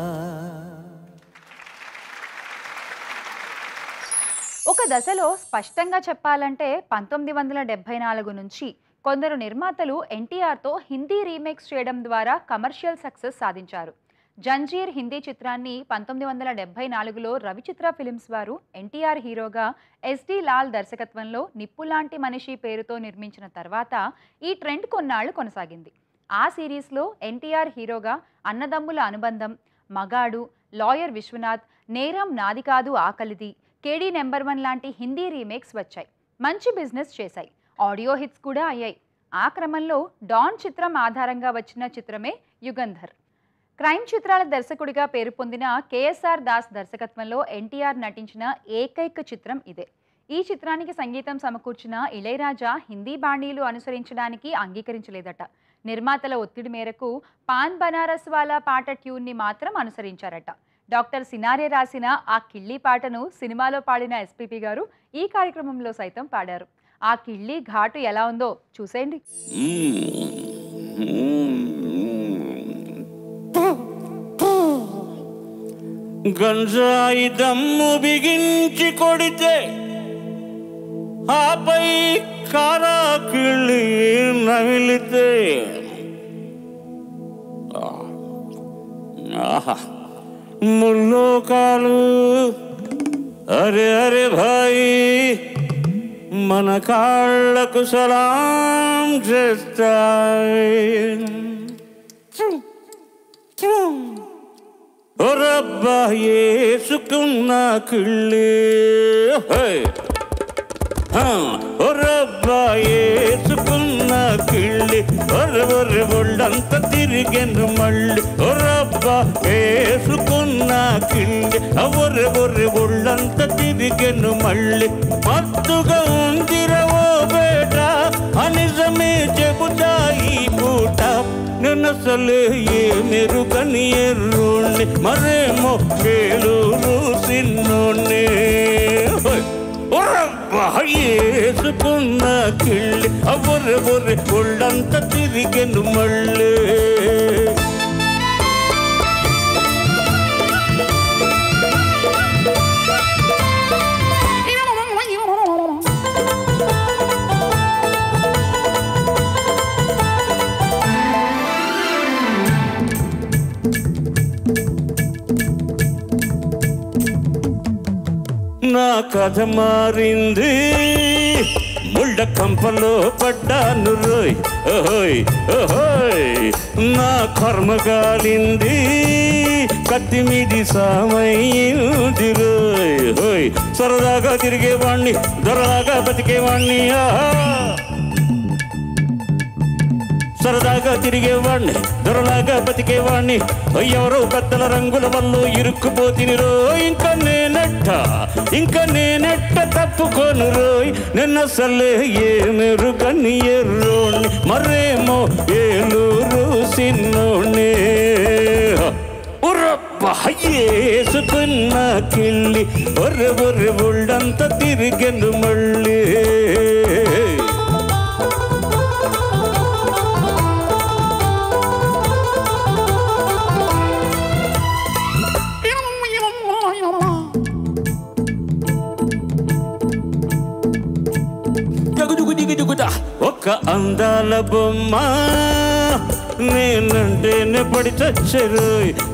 [SPEAKER 1] ఒక దశలో స్పష్టంగా చెప్పాలంటే పంతొమ్మిది వందల డెబ్బై నాలుగు నుంచి కొందరు నిర్మాతలు ఎన్టీఆర్తో హిందీ రీమేక్స్ చేయడం ద్వారా కమర్షియల్ సక్సెస్ సాధించారు జంజీర్ హిందీ చిత్రాన్ని పంతొమ్మిది వందల డెబ్బై నాలుగులో రవిచిత్ర ఫిలిమ్స్ వారు ఎన్టీఆర్ హీరోగా ఎస్డి లాల్ దర్శకత్వంలో నిప్పు లాంటి మనిషి పేరుతో నిర్మించిన తర్వాత ఈ ట్రెండ్ కొన్నాళ్లు కొనసాగింది ఆ సిరీస్లో ఎన్టీఆర్ హీరోగా అన్నదమ్ముల అనుబంధం మగాడు లాయర్ విశ్వనాథ్ నేరం నాది కాదు ఆకలిది కేడీ నెంబర్ వన్ లాంటి హిందీ రీమేక్స్ వచ్చాయి మంచి బిజినెస్ చేశాయి ఆడియో హిట్స్ కూడా అయ్యాయి ఆ క్రమంలో డాన్ చిత్రం ఆధారంగా వచ్చిన చిత్రమే యుగంధర్ క్రైమ్ చిత్రాల దర్శకుడిగా పేరు పొందిన కేఎస్ఆర్ దాస్ దర్శకత్వంలో ఎన్టీఆర్ నటించిన ఏకైక చిత్రం ఇదే ఈ చిత్రానికి సంగీతం సమకూర్చిన ఇళయరాజా హిందీ బాణీలు అనుసరించడానికి అంగీకరించలేదట నిర్మాతల ఒత్తిడి మేరకు పాన్ బనారస్ వాలా పాట ట్యూన్ని మాత్రం అనుసరించారట డాక్టర్ సినారే రాసిన ఆ కిళ్ళీ పాటను సినిమాలో పాడిన ఎస్పీపీ గారు ఈ కార్యక్రమంలో సైతం పాడారు ఆ కిళ్ళీ ఘాటు ఎలా ఉందో చూసేయండి
[SPEAKER 3] గంజాయి దమ్ము బిగించి కొడితే ఆపై కారాకిళ్ళి నమిలితే ఆహా ముల్లోకాలు అరే అరే భాయి మన కాళ్ళకు సలాం చేస్తాయి రబ్బా ఏసుకున్న కిళ్ళి రబ్బా ఏసుకున్న కిళ్ళి ఒర్రె ఒర్రె ఒళ్ళంత తిరిగెను మళ్ళీ రబ్బా వేసుకున్న కిళ్ళి ఒర్రె ఒర్రె ఒళ్ళంత తిరిగెను మళ్ళీ మత్తుగా ఉందిరవో బేట అనిజమే చెబుతా ఈ పూట నెనసలే ఏ మెరుగని ఎర్రోణ్ణి మరేమో వేలూరు సిన్నోణ్ణి వేసుకున్న కిళ్ళి అవ్వరు బొర్రె ఒళ్ళంత తిరిగెను మళ్ళీ నా కథ మారింది ముళ్ళ కంపలో పడ్డాను రోయ్ ఓహోయ్ ఓహోయ్ నా కర్మ కాలింది కత్తి మీది సామయ్యింది రోయ్ హోయ్ సరదాగా తిరిగేవాణ్ణి దొరలాగా బతికేవాణ్ణి ఆహా సరదాగా తిరిగేవాణ్ణి దొరలాగా బతికేవాణ్ణి ఎవరో పెద్దల రంగుల వల్ల ఇరుక్కుపోతిని రో ఇంకా నేనెట్ట ఇంకా నేనెట్ట తప్పుకోను రోయ్ నిన్న సల్లే ఏ మెరుగని ఎర్రోణ్ణి మరేమో ఏలూరు సిన్నోణ్ణి ఉరప్ప ఏసుకున్న కిళ్ళి ఒర్రె ఒర్రె ఒళ్ళంత తిరిగెను మళ్ళీ జగుజుగుజిగుజుగుజా. ఒక్క అందాల బొమ్మ నేనంటేనే పడి చచ్చరు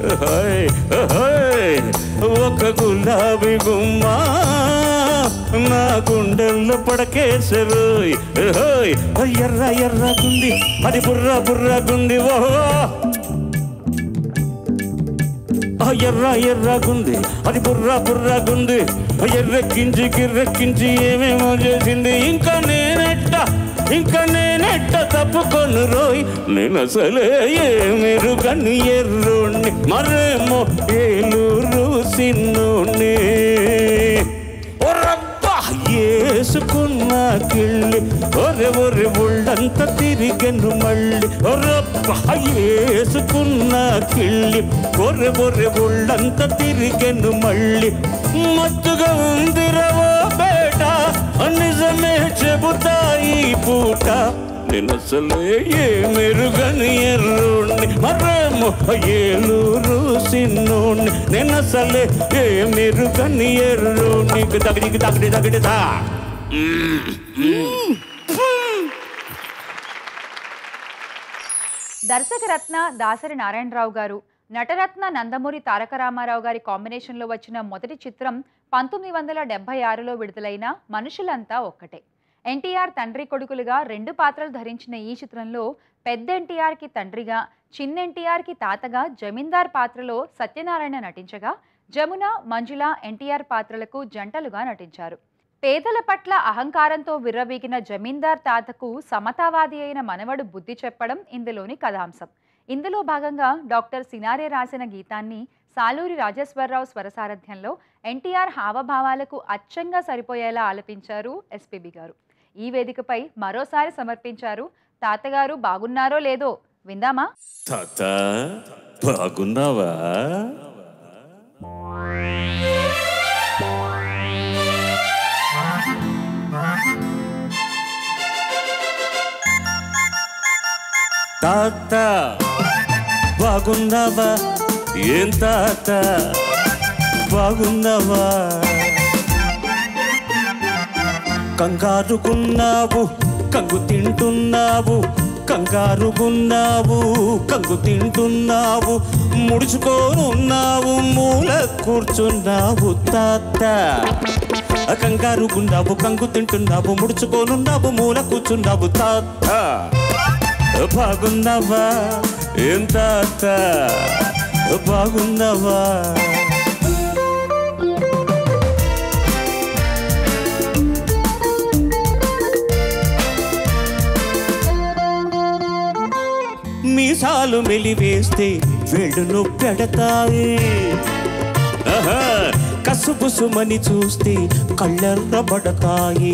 [SPEAKER 3] ఒక గులాబీ గుమ్మ నా గుండెల్లో పడకేసరు ఎర్ర ఎర్రగుంది అది బుర్ర బుర్రగుంది ఓహో ఆ ఎర్ర ఎర్రగుంది అది బుర్ర బుర్రగుంది ఆ ఎర్రెక్కించి గిర్రెక్కించి ఏమేమో చేసింది ఇంకా నేనెట్ట ఇంకా నేనెట్ట తప్పుకొను రోయ్ నేను అసలే ఏమెరు కన్ను ఎర్రోణ్ణి మరేమో ఏలూరు సిన్నోణ్ణి ఒరబ్బా ఏ వేసుకున్న కిళ్ళి ఒరె ఒరె ఒళ్ళంతా తిరిగెను మళ్ళీ ఒరబ్బ వేసుకున్న కిళ్ళి ఒరె ఒరె ఒళ్ళంతా తిరిగెను మళ్ళీ మత్తుగా ఉందిరవో బేట నిజమే చెబుతాయి పూట నినసలే ఏ మెరుగని ఎర్రుణ్ణి మరేమో ఏలూరు సిన్నోణ్ణి నినసలే ఏ మెరుగని ఎర్రుణ్ణి తగిడి తగిడి తగిడి తా
[SPEAKER 1] దర్శకరత్న దాసరి నారాయణరావు గారు నటరత్న నందమూరి తారక రామారావు గారి కాంబినేషన్లో వచ్చిన మొదటి చిత్రం పంతొమ్మిది వందల డెబ్బై ఆరులో విడుదలైన మనుషులంతా ఒక్కటే ఎన్టీఆర్ తండ్రి కొడుకులుగా రెండు పాత్రలు ధరించిన ఈ చిత్రంలో పెద్ద ఎన్టీఆర్కి తండ్రిగా చిన్న ఎన్టీఆర్కి తాతగా జమీందార్ పాత్రలో సత్యనారాయణ నటించగా జమున మంజుల ఎన్టీఆర్ పాత్రలకు జంటలుగా నటించారు పేదల పట్ల అహంకారంతో విర్రవీగిన జమీందార్ తాతకు సమతావాది అయిన మనవడు బుద్ధి చెప్పడం ఇందులోని కథాంశం ఇందులో భాగంగా డాక్టర్ సినారే రాసిన గీతాన్ని సాలూరి రాజేశ్వరరావు స్వరసారథ్యంలో ఎన్టీఆర్ హావభావాలకు అచ్చంగా సరిపోయేలా ఆలపించారు ఎస్పీబీ గారు ఈ వేదికపై మరోసారి సమర్పించారు తాతగారు బాగున్నారో లేదో విందామా
[SPEAKER 3] తాత బాగున్నావా తాత బాగున్నావా ఏం తాత బాగున్నావా కంగారుకున్నావు కంగు తింటున్నావు కంగారుగున్నావు కంగు తింటున్నావు ముడుచుకోనున్నావు మూల కూర్చున్నావు తాత కంగారుగున్నావు కంగు తింటున్నావు ముడుచుకోనున్నావు మూల కూర్చున్నావు తాత బాగున్నావా ఏం తాత బాగున్నావా మీసాలు మెలివేస్తే వేడును పెడతాయి ఆహా, కసుబుసుమని చూస్తే కళ్ళెర్రబడతాయి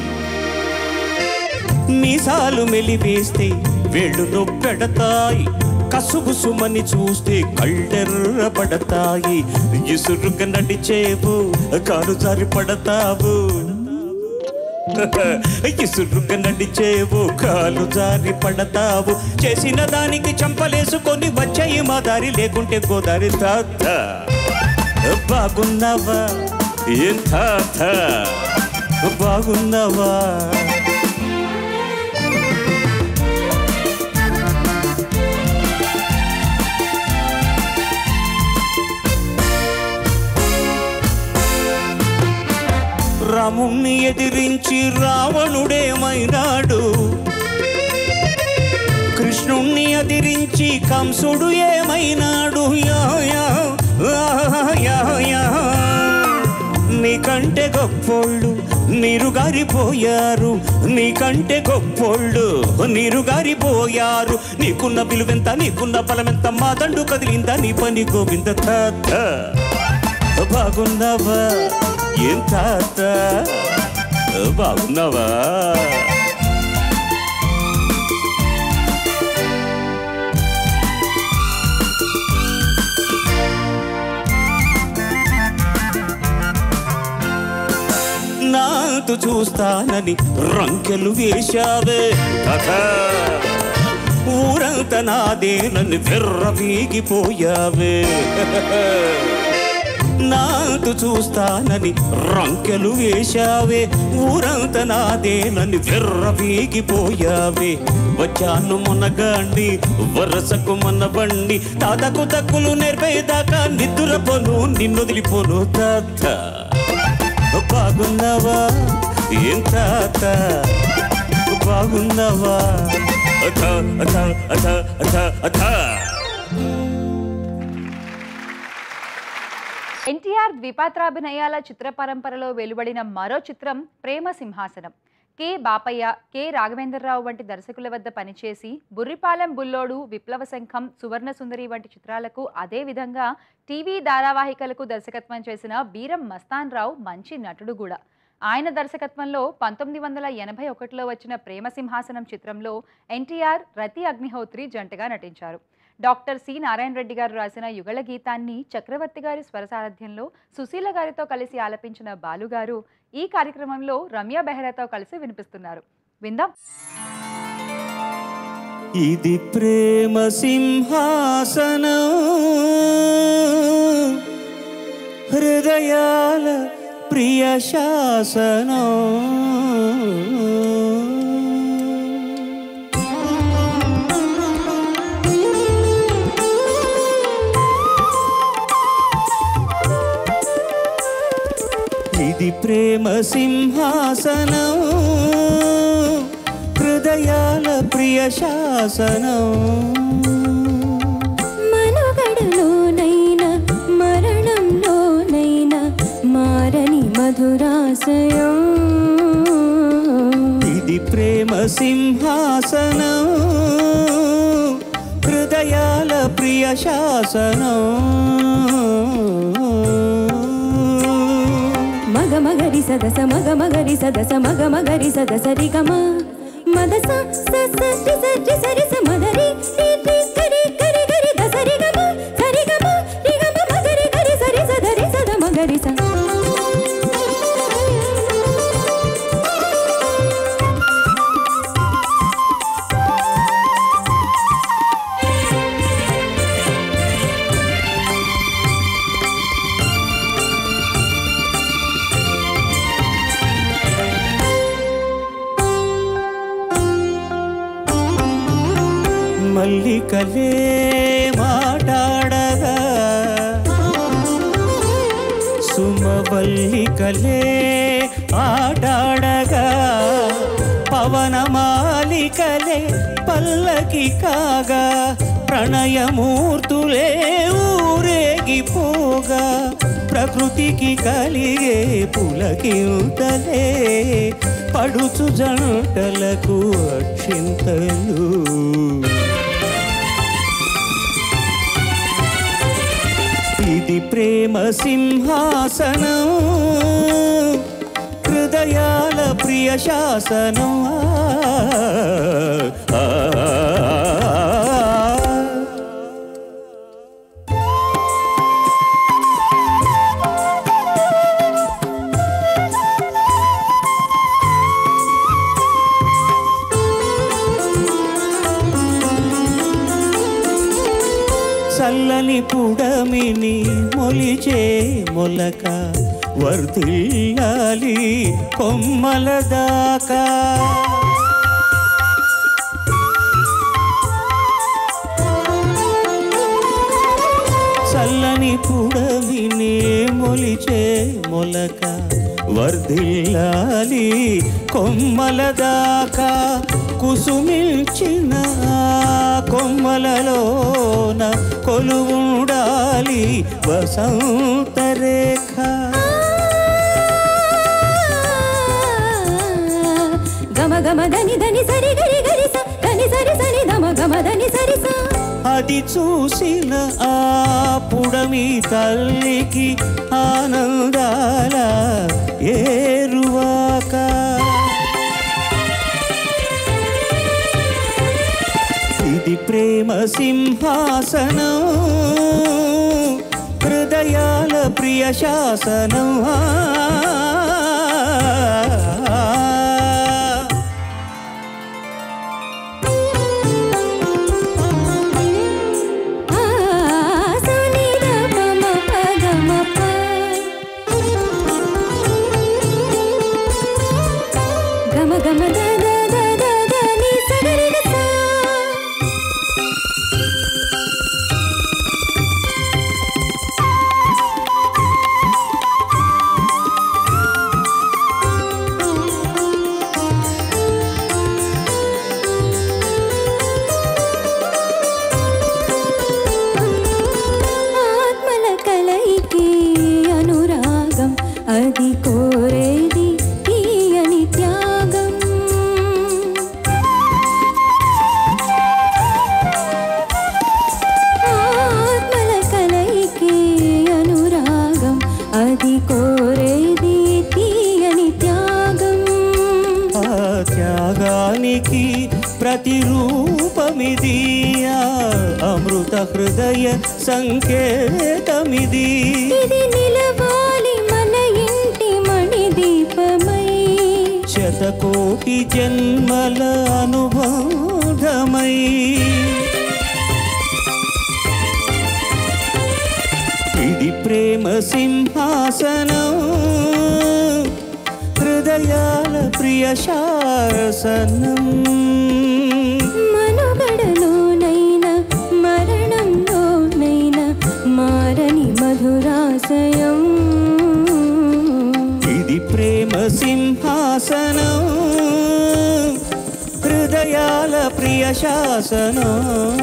[SPEAKER 3] మీసాలు మెలివేస్తే వేళ్ళును పెడతాయి కసుబుసుమని చూస్తే కళ్ళెర్రబడతాయి ఇసురుగా నడిచేవు కాలు జారి పడతావు ఇసురుగా నడిచేవు కాలు జారి పడతావు చేసిన దానికి చంపలేసుకొని వచ్చాయి మా దారి లేకుంటే గోదారి తాత బాగున్నావా ఏం తాత బాగున్నావా రాముణ్ణి ఎదిరించి రావణుడేమైనాడు కృష్ణుణ్ణి ఎదిరించి కంసుడు ఏమైనాడు యా, యా, ఆ, యా, యా. నీకంటే గొప్పోళ్ళు నీరుగారిపోయారు నీకంటే గొప్పోళ్ళు నీరుగారిపోయారు నీకున్న విలువెంత నీకున్న బలమెంత మా దండు కదిలిందా నీ పని గోవింద తాత బాగున్నావా ఏం తాత బాగున్నావా నాతో చూస్తానని రంకెలు వేశావే కథ ఊరంతా నాదేనని వెర్ర వీగిపోయావే నాతో చూస్తానని రంకెలు వేశావే ఊరంతా నాదేనని వెర్ర వీగిపోయావే వచ్చాను మునగాండి వరసకు మనబండి తాతకు తక్కులు నేర్పేదాకా నిద్రపోను నిన్నొదిలిపోను తాత బాగున్నావా ఏం తాత బాగున్నావా అథ అథ అథ అథ అథ
[SPEAKER 1] ఎన్టీఆర్ ద్విపాత్రాభినయాల చిత్ర పరంపరలో వెలువడిన మరో చిత్రం ప్రేమ సింహాసనం కె బాపయ్య కె రాఘవేంద్రరావు వంటి దర్శకుల వద్ద పనిచేసి బుర్రిపాలెం బుల్లోడు విప్లవ శంఖం సువర్ణ సుందరి వంటి చిత్రాలకు అదే విధంగా టీవీ ధారావాహికలకు దర్శకత్వం చేసిన బీరం మస్తాన్ రావు మంచి నటుడు కూడా ఆయన దర్శకత్వంలో పంతొమ్మిది వందల ఎనభై ఒకటిలో వచ్చిన ప్రేమ సింహాసనం చిత్రంలో ఎన్టీఆర్ రతి అగ్నిహోత్రి జంటగా నటించారు డాక్టర్ సి నారాయణ రెడ్డి గారు రాసిన యుగళ గీతాన్ని చక్రవర్తి గారి స్వర సారథ్యంలో సుశీల గారితో కలిసి ఆలపించిన బాలుగారు ఈ కార్యక్రమంలో రమ్య బెహ్రాతో కలిసి వినిపిస్తున్నారు విందాం
[SPEAKER 6] ఇది ప్రేమ సింహాసనం హృదయాల ప్రియ శాసనం ఇది ప్రేమ సింహాసనం హృదయాల ప్రియ శాసనం
[SPEAKER 5] మనుగడలోనైనా మరణంలోనైనా మారని మధురాశయం
[SPEAKER 6] ఇది ప్రేమ సింహాసనం హృదయాల ప్రియ శాసనం
[SPEAKER 5] మగ మగరి సదస మగ మగరి సదస మగ మగరి సదస రిగమ మదస స స రి స రి స రి స మదరి రి రి గరి గరి గరి దస రిగమ సరిగమ రిగమ మగరి గరి సరి స ధరి సద మగరి స
[SPEAKER 6] మల్లికలే మాటాడగా సుమవల్లికలే ఆటాడగా పవనమాలికలే పల్లకి కాగా ప్రణయమూర్తులే ఊరేగిపోగా ప్రకృతికి కలిగే పులకింతలే పడుచు జంటలకు అక్షింతలు ఇది ప్రేమ సింహాసనం హృదయాల ప్రియ శాసనం ఆ, ఆ, ఆ. చల్లని పుడమిని మొలిచే మొలక వర్ధిల్లాలి కొమ్మల దాకా చల్లని పుడమిని మొలిచే మొలక వర్ధిల్లాలి కొమ్మల దాకా కుసుమించిన ఆ కొమ్మలలోన కొలువుండాలి వసంత రేఖ
[SPEAKER 5] గమ గమ దని దని సరి గరి గరి స దని సరి సని దమ గమ దని సరి స
[SPEAKER 6] అది చూసిన ఆ పుడమి తల్లికి ఆనందాల ఏరువాక ఇది ప్రేమ సింహాసనం హృదయాల ప్రియ శాసనం ఆ,
[SPEAKER 5] ఆ సని ద పమ ప గమ ప గమ గమ ద ద ద ద ద ని స గరి ద స ఆత్మల కలయికి అనురాగం అది కోరేది తీయని త్యాగం ఆత్మల కలయికి అనురాగం అది కోరేది తీయని త్యాగం
[SPEAKER 6] అమృత హృదయ సంకేతమిది
[SPEAKER 5] ఇది నిలవాలి మన ఇంటి మణి దీపమై
[SPEAKER 6] శతకోటి జన్మల అనుబంధమై ఇది ప్రేమ సింహాసనం హృదయాల ప్రియ శాసనం
[SPEAKER 5] మనుగడలోనైనా మరణంలోనైనా మారని మధురాశయం
[SPEAKER 6] ఇది ప్రేమ సింహాసనం హృదయాల ప్రియ శాసనం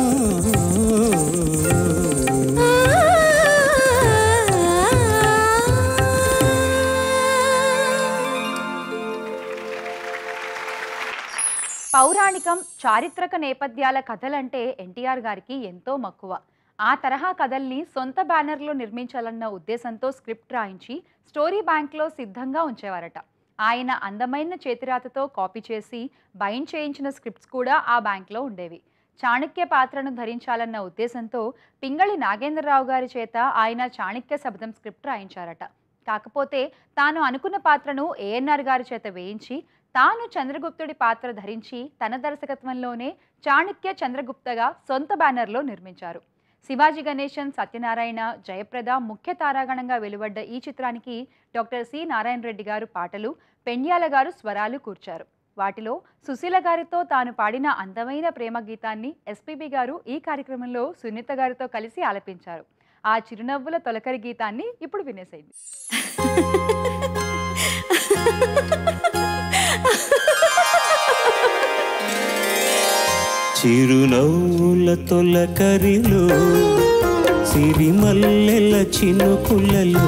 [SPEAKER 1] పౌరాణికం చారిత్రక నేపథ్యాల కథలంటే ఎన్టీఆర్ గారికి ఎంతో మక్కువ ఆ తరహా కథల్ని సొంత బ్యానర్లో నిర్మించాలన్న ఉద్దేశంతో స్క్రిప్ట్ రాయించి స్టోరీ బ్యాంక్లో సిద్ధంగా ఉంచేవారట ఆయన అందమైన చేతిరాతతో కాపీ చేసి బైండ్ చేయించిన స్క్రిప్ట్స్ కూడా ఆ బ్యాంక్లో ఉండేవి చాణక్య పాత్రను ధరించాలన్న ఉద్దేశంతో పింగళి నాగేంద్రరావు గారి చేత ఆయన చాణక్య శబ్దం స్క్రిప్ట్ రాయించారట కాకపోతే తాను అనుకున్న పాత్రను ఏఎన్ఆర్ గారి చేత వేయించి తాను చంద్రగుప్తుడి పాత్ర ధరించి తన దర్శకత్వంలోనే చాణక్య చంద్రగుప్తగా సొంత బ్యానర్లో నిర్మించారు శివాజీ గణేశన్ సత్యనారాయణ జయప్రద ముఖ్య తారాగణంగా వెలువడ్డ ఈ చిత్రానికి డాక్టర్ సి నారాయణ రెడ్డి గారు పాటలు పెండ్యాల గారు స్వరాలు కూర్చారు వాటిలో సుశీల గారితో తాను పాడిన అందమైన ప్రేమ గీతాన్ని ఎస్పీబి గారు ఈ కార్యక్రమంలో సునీత గారితో కలిసి ఆలపించారు ఆ చిరునవ్వుల తొలకరి గీతాన్ని ఇప్పుడు వినేసేయండి
[SPEAKER 6] చిరునవ్వుల తొలకరిలో సిరిమల్లెల చినుకులలో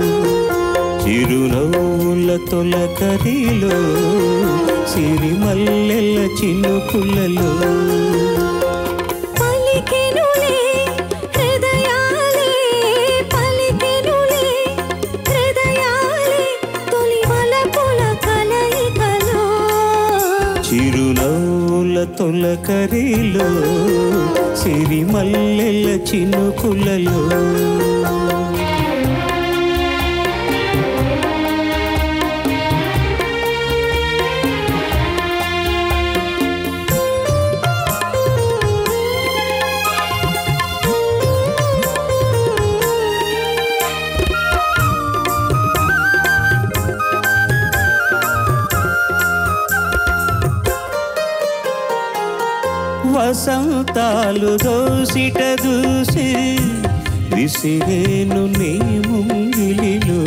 [SPEAKER 6] చిరునవ్వుల తొలకరిలో సిరిమల్లెల చినుకులలో
[SPEAKER 5] పలికెనులే హృదయాలే పలికెనులే హృదయాలే తొలి వలపుల కలయికలో
[SPEAKER 6] చిరునవ్వుల తొలకరిలో సిరిమల్లెల చినుకులలో వసంతాలు దోసిట దూసి విసిరేను నీ ముంగిలిలో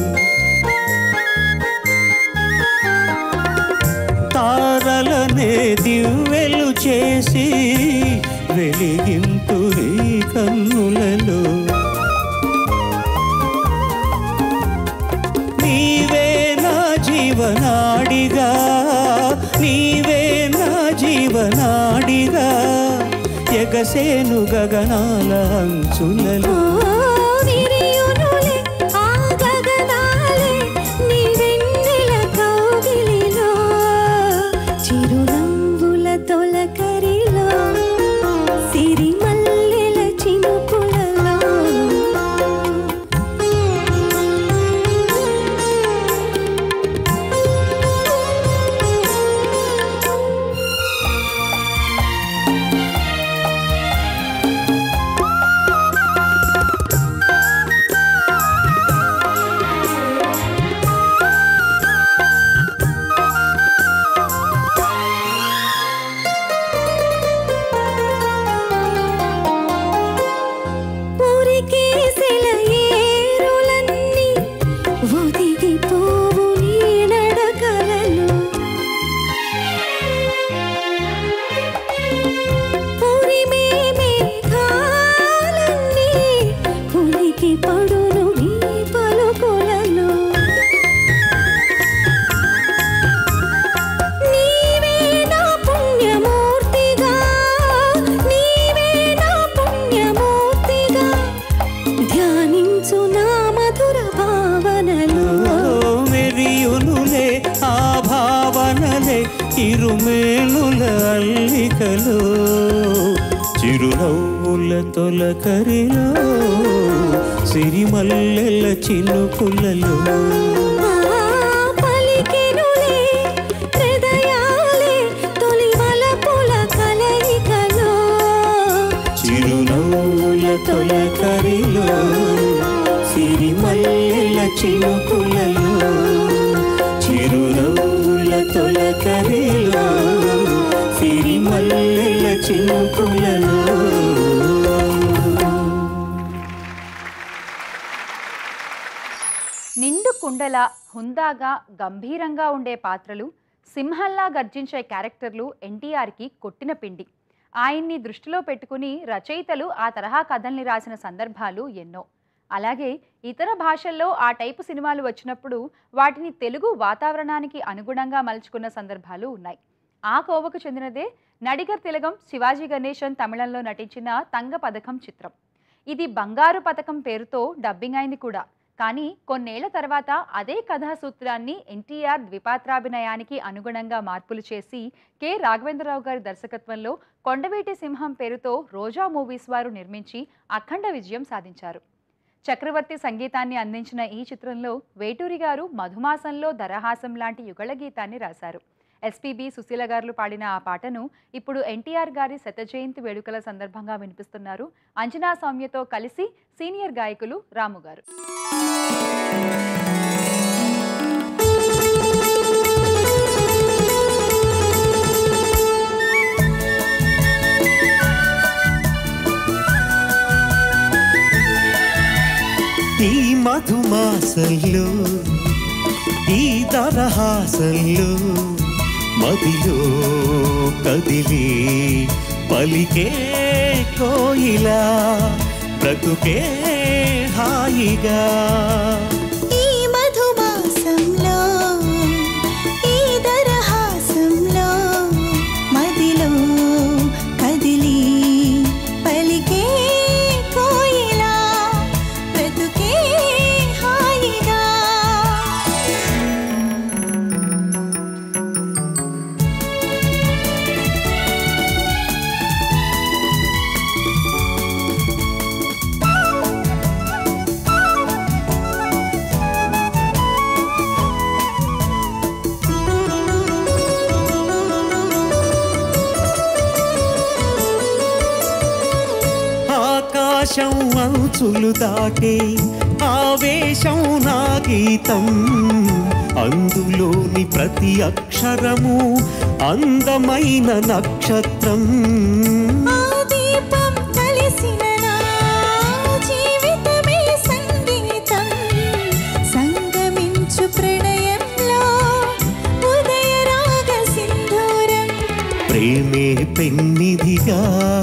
[SPEAKER 6] తారలనే దివ్వెలు చేసి వెలిగింపు నీ కన్నులలో నీవే నా జీవనాడిగా నీవే నా జీవనాడిగా ఎగసేను గగనాల అంచులలో
[SPEAKER 5] ఓ విరియునులే ఆ గగనాలే నీ వెన్నెల కౌగిలిలో చిరునవ్వుల తొలకరిలో సిరిమల్లెల చినుకులలో
[SPEAKER 6] చిరునవ్వుల తొలకరిలో సిరిమల్లెల చినుకులలో
[SPEAKER 5] పలికెనులే హృదయాలే తొలి వలపుల కలయికలో
[SPEAKER 6] చిరునవ్వుల తొలకరిలో సిరిమల్లెల చినుకులలో చిరునవ్వుల తొలకరిలో సిరిమల్లెల చినుకులలో
[SPEAKER 1] నిండు కుండల హుందాగా గంభీరంగా ఉండే పాత్రలు సింహంలా గర్జించే క్యారెక్టర్లు ఎన్టీఆర్కి కొట్టిన పిండి ఆయన్ని దృష్టిలో పెట్టుకుని రచయితలు ఆ తరహా కథల్ని రాసిన సందర్భాలు ఎన్నో అలాగే ఇతర భాషల్లో ఆ టైపు సినిమాలు వచ్చినప్పుడు వాటిని తెలుగు వాతావరణానికి అనుగుణంగా మలుచుకున్న సందర్భాలు ఉన్నాయి ఆ కోవకు చెందినదే నడిగర్ తిలగం శివాజీ గణేశన్ తమిళంలో నటించిన తంగ పథకం చిత్రం ఇది బంగారు పథకం పేరుతో డబ్బింగ్ అయింది కూడా కానీ కొన్నేళ్ల తర్వాత అదే కథా సూత్రాన్ని ఎన్టీఆర్ ద్విపాత్రాభినయానికి అనుగుణంగా మార్పులు చేసి కె రాఘవేంద్రరావు గారి దర్శకత్వంలో కొండవీటి సింహం పేరుతో రోజా మూవీస్ వారు నిర్మించి అఖండ విజయం సాధించారు చక్రవర్తి సంగీతాన్ని అందించిన ఈ చిత్రంలో వేటూరి గారు మధుమాసంలో దరహాసం లాంటి యుగళ గీతాన్ని రాశారు ఎస్పీబి సుశీల గారు పాడిన ఆ పాటను ఇప్పుడు ఎన్టీఆర్ గారి శత జయంతి వేడుకల సందర్భంగా వినిపిస్తున్నారు అంజనా సౌమ్యతో కలిసి సీనియర్ గాయకులు రాము గారు
[SPEAKER 6] ఈ మధుమాసంలో ఈ దరహాసంలో మదిలో కదిలి పలికే కోయిలా బ్రతుకే హాయిగా
[SPEAKER 5] ఈ మధుమాసంలో ఈ దరహాసంలో మదిలో కదిలి పలికే కోయిలా బ్రతుకే హాయిగా
[SPEAKER 6] ఆకాశం అంచులు దాటే ఆవేశం నా గీతం అందులోని ప్రతి అక్షరము అందమైన నక్షత్రం
[SPEAKER 5] ఆ దీపం కలిసిన నా జీవితమే సంగీతం సంగమించు ప్రణయంలో ఉదయ రాగ సింధూరం
[SPEAKER 6] ప్రేమే పెన్నిదిగా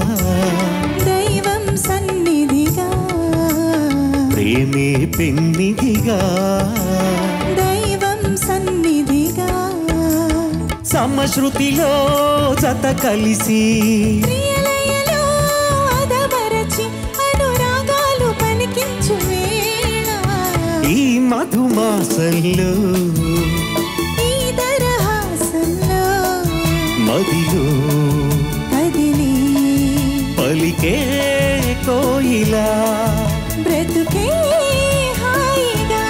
[SPEAKER 5] దైవం సన్నిధిగా
[SPEAKER 6] ప్రేమే పెన్నిదిగా
[SPEAKER 5] దైవం సన్నిధిగా
[SPEAKER 6] సమశృతిలో జత కలిసి
[SPEAKER 5] ప్రియలయలో అదమరచి అనురాగాలు పలికించు వేళ
[SPEAKER 6] ఈ మధుమాసంలో
[SPEAKER 5] ఈ దరహాసంలో
[SPEAKER 6] మదిలో
[SPEAKER 5] కదిలి
[SPEAKER 6] పలికే కోయిలా
[SPEAKER 5] బ్రతుకే హాయిగా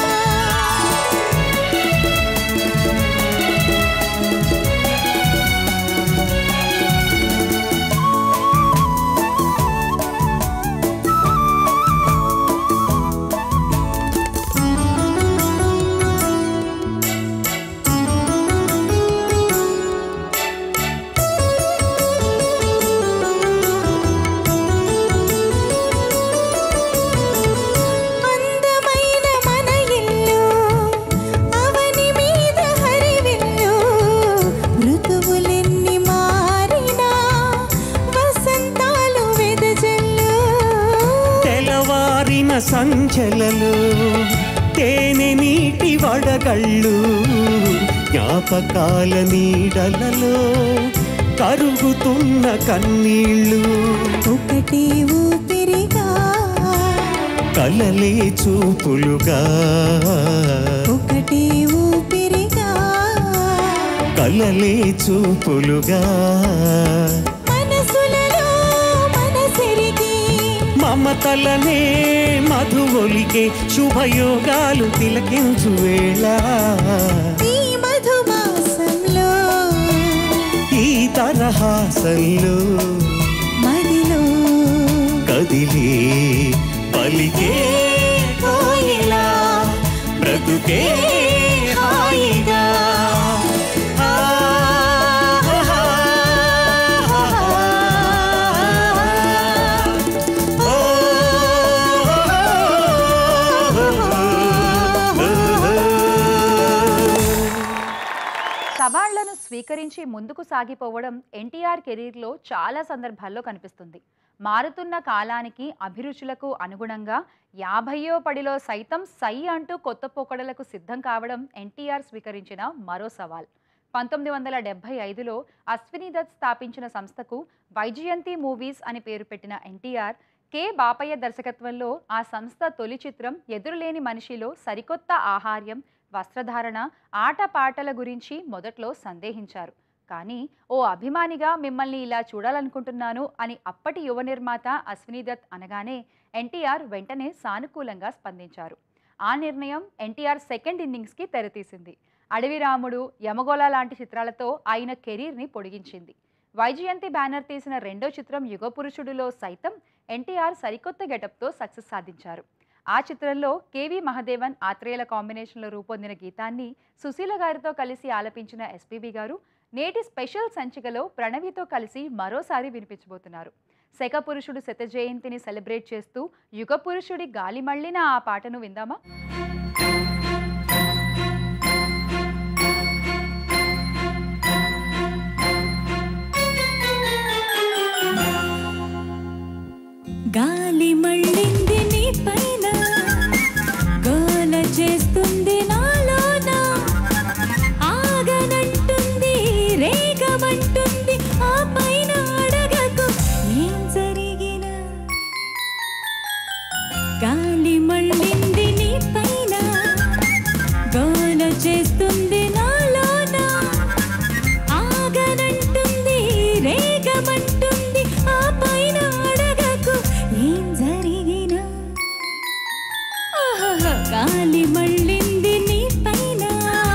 [SPEAKER 5] అందమైన మన ఇల్లు అవని మీద హరివిల్లు ఋతువులెన్ని మారినా వసంతాలు వెదజల్లు
[SPEAKER 6] తెలవారిన సంచలలో తేనె నీటి వడగళ్ళు జ్ఞాపకాల నీడలలో కరుగుతున్న కన్నీళ్ళు
[SPEAKER 5] ఒకటి ఊపిరిగా
[SPEAKER 6] కలలే చూపులుగా
[SPEAKER 5] ఒకటి ఊపిరిగా
[SPEAKER 6] కలలే చూపులుగా
[SPEAKER 5] మనసులలో మనసిరిగా
[SPEAKER 6] మమతలనే మధువొలికే శుభయోగాలు తిలకించు వేళ
[SPEAKER 7] ఈ మధుమాసంలో
[SPEAKER 6] ఈ తరహాసంలో
[SPEAKER 7] మదిలో
[SPEAKER 6] కదిలే పలికే కోయిలా బ్రతుకే హాయిగా
[SPEAKER 1] సవాళ్లను స్వీకరించి ముందుకు సాగిపోవడం ఎన్టీఆర్ కెరీర్లో చాలా సందర్భాల్లో కనిపిస్తుంది మారుతున్న కాలానికి అభిరుచులకు అనుగుణంగా యాభయో పడిలో సైతం సై అంటూ కొత్త పొకడలకు సిద్ధం కావడం ఎన్టీఆర్ స్వీకరించిన మరో సవాల్ పంతొమ్మిది వందల డెబ్బై ఐదులో అశ్విని దత్ స్థాపించిన సంస్థకు వైజయంతి మూవీస్ అని పేరు పెట్టిన ఎన్టీఆర్ కె బాపయ్య దర్శకత్వంలో ఆ సంస్థ తొలి చిత్రం ఎదురులేని మనిషిలో సరికొత్త ఆహార్యం వస్త్రధారణ ఆటపాటల గురించి మొదట్లో సందేహించారు కానీ ఓ అభిమానిగా మిమ్మల్ని ఇలా చూడాలనుకుంటున్నాను అని అప్పటి యువ నిర్మాత అశ్విని దత్ అనగానే ఎన్టీఆర్ వెంటనే సానుకూలంగా స్పందించారు ఆ నిర్ణయం ఎన్టీఆర్ సెకండ్ ఇన్నింగ్స్కి తెరతీసింది అడవి రాముడు యమగోళ లాంటి చిత్రాలతో ఆయన కెరీర్ని పొడిగించింది వైజయంతి బ్యానర్ తీసిన రెండో చిత్రం యుగపురుషుడులో సైతం ఎన్టీఆర్ సరికొత్త గెటప్తో సక్సెస్ సాధించారు ఆ చిత్రంలో కేవి మహదేవన్ ఆత్రేయుల కాంబినేషన్లో రూపొందిన గీతాన్ని సుశీల గారితో కలిసి ఆలపించిన ఎస్పీబీ గారు నేటి స్పెషల్ సంచికలో ప్రణవితో కలిసి మరోసారి వినిపించబోతున్నారు శక పురుషుడు శత జయంతిని సెలబ్రేట్ చేస్తూ యుగ పురుషుడి గాలి మళ్ళిన ఆ పాటను విందామా
[SPEAKER 5] గాలి మళ్ళింది నీ పైన గోల చేస్తుంది నాలోన ఆగనంటుంది రేగమంటుంది ఆ పైన అడగకు ఏం జరిగినా గాలి మళ్ళింది నీ పైన గోల చేస్తుంది నాలోన ఆగనంటుంది రేగమంటుంది ఆ పైన అడగకు ఏం జరిగినా ఆహాహా, గాలి మళ్ళింది నీ పైన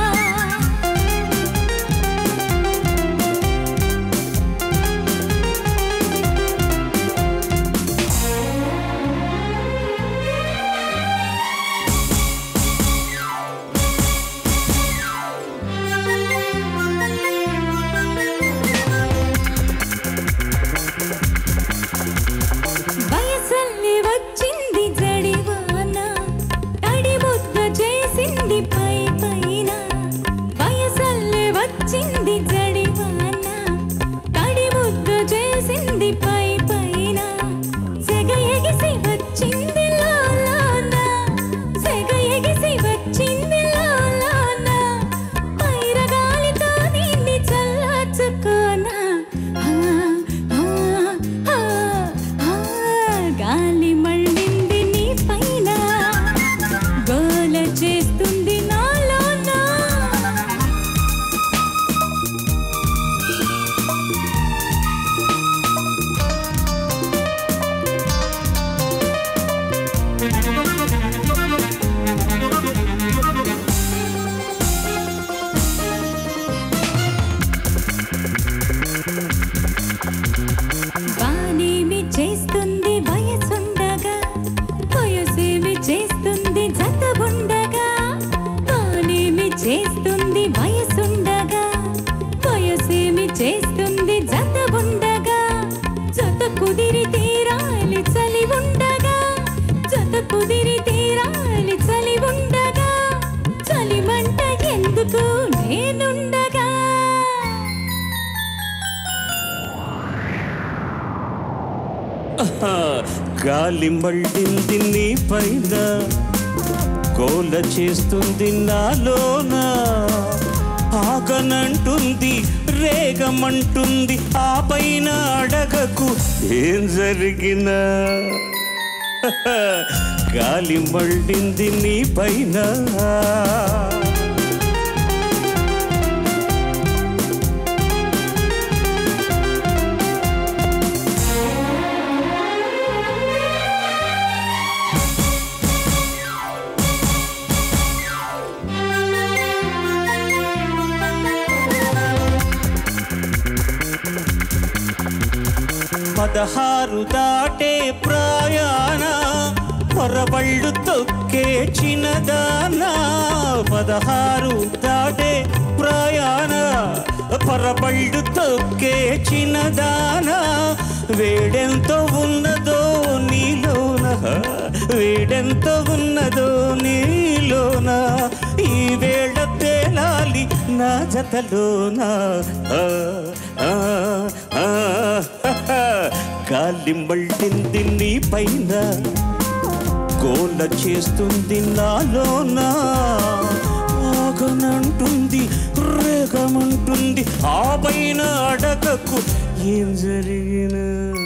[SPEAKER 5] వయసల్లి వచ్చింది జడివాన తడి ముద్ద చేసింది పై పైన వయసల్లి వచ్చింది జడివాన తడి ముద్ద చేసింది పై పైన సెగ ఎగిసి వచ్చింది లాలాన సెగ ఎగిసి వచ్చింది లాలాన పైర గాలితో నిన్ను చల్లార్చుకోనా ఆ, ఆ, ఆ, ఆ, గాలి మళ్ళింది నీ పైన గోల చేస్తుంది నాలోనా వానేమి చేస్తుంది వయసుండగా వయసేమి చేస్తుంది జతబుండగా వానేమి చేస్తుంది వయసుండగా వయసేమి చేస్తుంది జతబుండగా జత కుదిరి తీరాలి చలి ఉండగా జత కుదిరి తీరాలి చలి ఉండగా చలి మంట ఎందుకు నేనుండగా
[SPEAKER 6] గాలి మళ్ళింది నీ పైన గోల చేస్తుంది నాలోన ఆగనంటుంది రేగమంటుంది ఆ పైన అడగకు ఏం జరిగినా గాలి మళ్ళింది నీ పైన పదహారు దాటే ప్రయాణ పొరబళ్ళు తొక్కే చిన్నదానా పదహారు దాటే ప్రయాణ పొరబళ్ళు తొక్కే చిన్నదానా వేడెంతో ఉన్నదో నీలోన వేడెంతో ఉన్నదో నీలోన ఈ వేళ తేలాలి నా జతలోన ఆ, ఆ, ఆ, గాలి మళ్ళింది నీ పైన గోల చేస్తుంది నాలోన ఆగనంటుంది రేగమంటుంది ఆ పైన అడగకు ఏం జరిగినా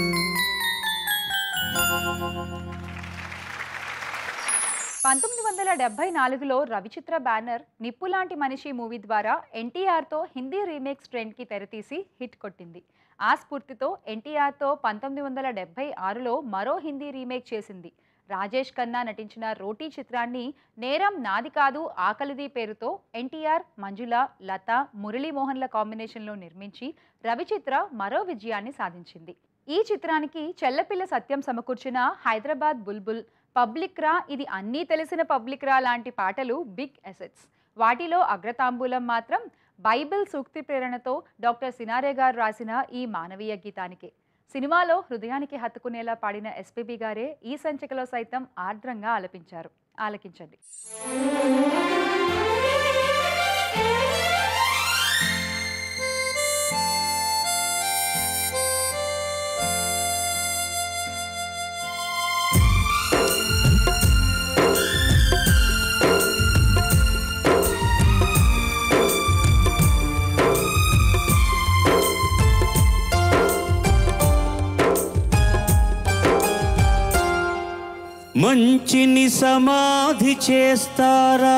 [SPEAKER 1] పంతొమ్మిది వందల డెబ్బై నాలుగులో రవిచిత్ర బ్యానర్ నిప్పు లాంటి మనిషి మూవీ ద్వారా ఎన్టీఆర్తో హిందీ రీమేక్స్ ట్రెండ్కి తెరతీసి హిట్ కొట్టింది ఆ స్ఫూర్తితో ఎన్టీఆర్తో పంతొమ్మిది వందల డెబ్బై ఆరులో మరో హిందీ రీమేక్ చేసింది రాజేష్ ఖన్నా నటించిన రోటీ చిత్రాన్ని నేరం నాది కాదు ఆకలిది పేరుతో ఎన్టీఆర్ మంజుల లత మురళీమోహన్ల కాంబినేషన్లో నిర్మించి రవిచిత్ర మరో విజయాన్ని సాధించింది ఈ చిత్రానికి చెల్లపిల్ల సత్యం సమకూర్చిన హైదరాబాద్ బుల్బుల్ పబ్లిక్ రా ఇది అన్నీ తెలిసిన పబ్లిక్ రా లాంటి పాటలు బిగ్ ఎసెట్స్ వాటిలో అగ్రతాంబూలం మాత్రం బైబిల్ సూక్తి ప్రేరణతో డాక్టర్ సినారే గారు రాసిన ఈ మానవీయ గీతానికే సినిమాలో హృదయానికి హత్తుకునేలా పాడిన ఎస్పీబీ గారే ఈ సంచికలో సైతం ఆర్ద్రంగా ఆలపించారు ఆలకించండి
[SPEAKER 6] మంచిని సమాధి చేస్తారా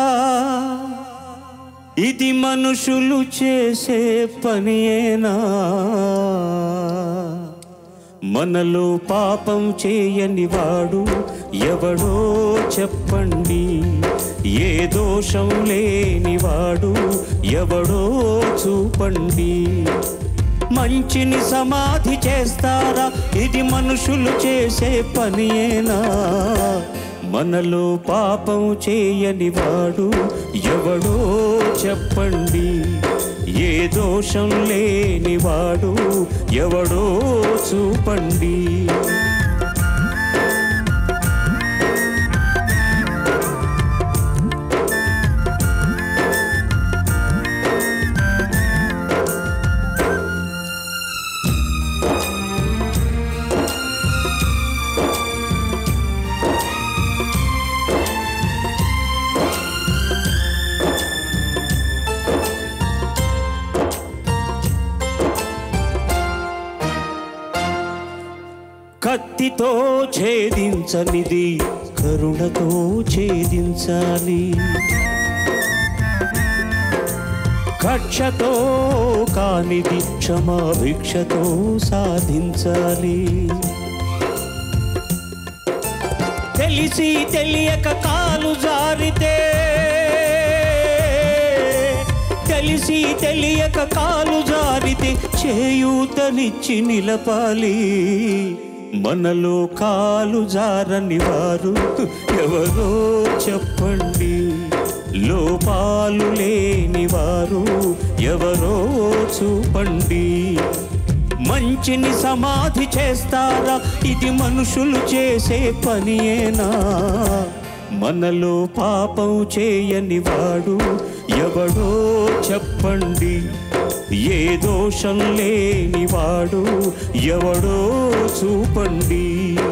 [SPEAKER 6] ఇది మనుషులు చేసే పనియేనా మనలో పాపం చేయని వాడు ఎవడో చెప్పండి ఏ దోషం లేనివాడు ఎవడో చూపండి మంచిని సమాధి చేస్తారా ఇది మనుషులు చేసే పనియేనా మనలో పాపం చేయని వాడు ఎవడో చెప్పండి ఏ దోషం లేనివాడు ఎవడో చూపండి కత్తితో ఛేదించనిది కరుణతో ఛేదించాలి కక్షతో కానిది క్షమాభిక్షతో సాధించాలి తెలిసి తెలియక కాలు జారితే తెలిసి తెలియక కాలు జారితే చేయూతనిచ్చి నిలపాలి మనలో కాలు జారని వారు ఎవరో చెప్పండి లోపాలు లేని వారు ఎవరో చూపండి మంచిని సమాధి చేస్తారా ఇది మనుషులు చేసే పనియేనా మనలో పాపం చేయని వాడు ఎవడో చెప్పండి ఏ దోషం లేని వాడు ఎవడో చూపండి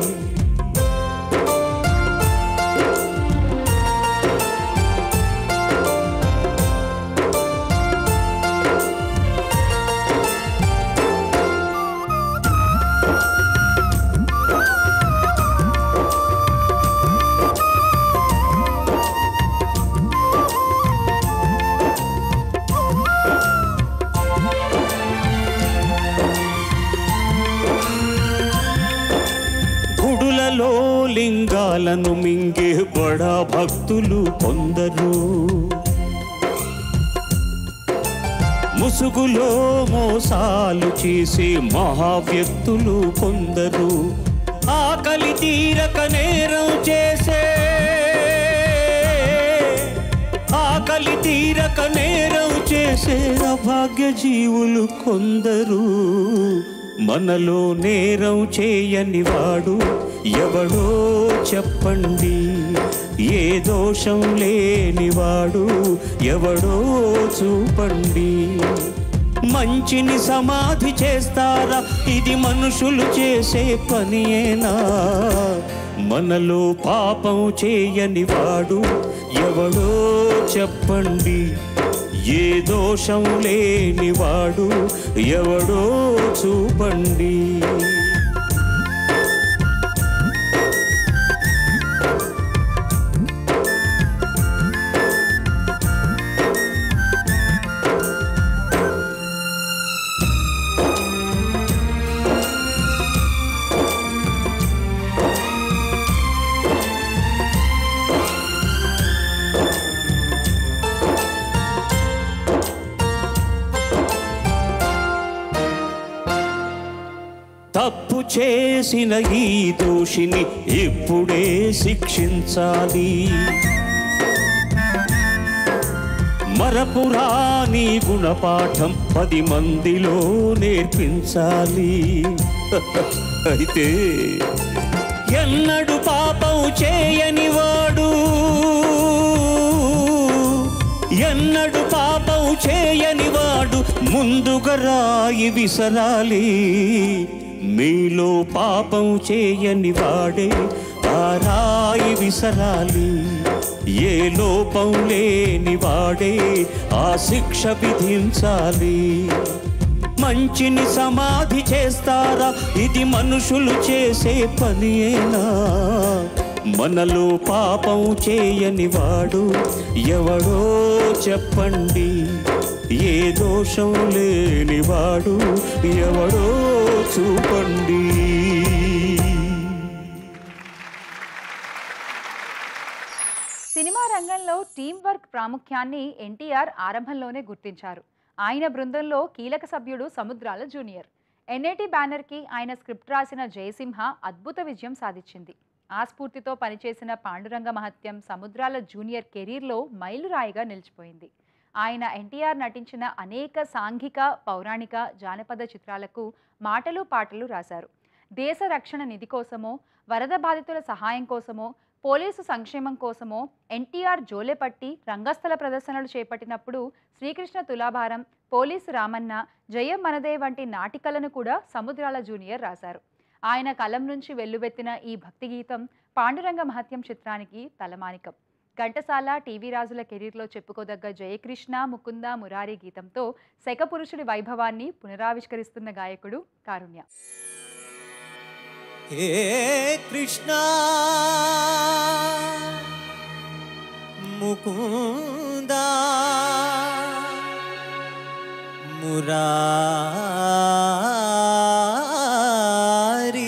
[SPEAKER 6] గుడులలో లింగాలను మింగే బడా భక్తులు కొందరు ముసుగులో మోసాలు చేసే మహావ్యక్తులు కొందరు ఆకలి తీరక నేరం చేసే ఆకలి తీరక నేరం చేసే అభాగ్య జీవులు కొందరు మనలో నేరం చేయని వాడు ఎవడో చెప్పండి ఏ దోషం లేనివాడు ఎవడో చూపండి మంచిని సమాధి చేస్తారా ఇది మనుషులు చేసే పనియేనా మనలో పాపం చేయని వాడు ఎవడో చెప్పండి ఏ దోషం లేనివాడు ఎవడో చూపండి తప్పు చేసిన ఈ దోషిని ఇప్పుడే శిక్షించాలి మరపురాని గుణపాఠం పది మందిలో నేర్పించాలి అయితే ఎన్నడు పాపం చేయని వాడు ఎన్నడు పాపం చేయని వాడు ముందుగా రాయి విసరాలి మీలో పాపం చేయని వాడే ఆ రాయి విసరాలి ఏ లోపం లేని వాడే ఆ శిక్ష విధించాలి మంచిని సమాధి చేస్తారా ఇది మనుషులు చేసే పనియేనా మనలో పాపం చేయని వాడు ఎవడో చెప్పండి ఏ దోషం లేని వాడు ఎవడో చూపండి
[SPEAKER 1] సినిమా రంగంలో టీం వర్క్ ప్రాముఖ్యాన్ని ఎన్టీఆర్ ఆరంభంలోనే గుర్తించారు ఆయన బృందంలో కీలక సభ్యుడు సముద్రాల జూనియర్ ఎన్ఐటి బ్యానర్కి ఆయన స్క్రిప్ట్ రాసిన జయసింహ అద్భుత విజయం సాధించింది ఆ స్ఫూర్తితో పనిచేసిన పాండురంగ మహత్యం సముద్రాల జూనియర్ కెరీర్లో మైలురాయిగా నిలిచిపోయింది ఆయన ఎన్టీఆర్ నటించిన అనేక సాంఘిక పౌరాణిక జానపద చిత్రాలకు మాటలు పాటలు రాశారు దేశ రక్షణ నిధి కోసమో వరద బాధితుల సహాయం కోసమో పోలీసు సంక్షేమం కోసమో ఎన్టీఆర్ జోలెపట్టి రంగస్థల ప్రదర్శనలు చేపట్టినప్పుడు శ్రీకృష్ణ తులాభారం పోలీసు రామన్న జయం మనదే వంటి నాటికలను కూడా సముద్రాల జూనియర్ రాశారు ఆయన కలం నుంచి వెల్లువెత్తిన ఈ భక్తి గీతం పాండురంగ మహత్యం చిత్రానికి తలమానికం ఘంటసాల టీవీ రాజుల కెరీర్లో చెప్పుకోదగ్గ జయకృష్ణ ముకుంద మురారి గీతంతో శకపురుషుడి వైభవాన్ని పునరావిష్కరిస్తున్న గాయకుడు కారుణ్య
[SPEAKER 4] హే కృష్ణ ముకుంద మురారి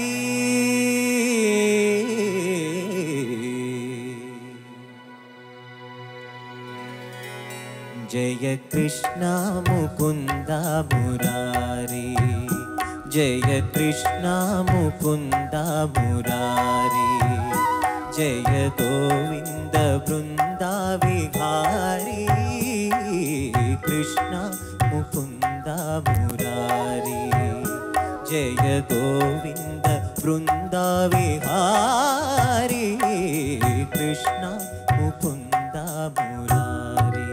[SPEAKER 4] జయ కృష్ణ ముకుంద మురారి జయ కృష్ణ ముకుంద మురారి జయ గోవింద బృంద విహారీ కృష్ణ ముకుంద మురారి జయ గోవింద బృంద విహారీ కృష్ణ ముకుంద మురారి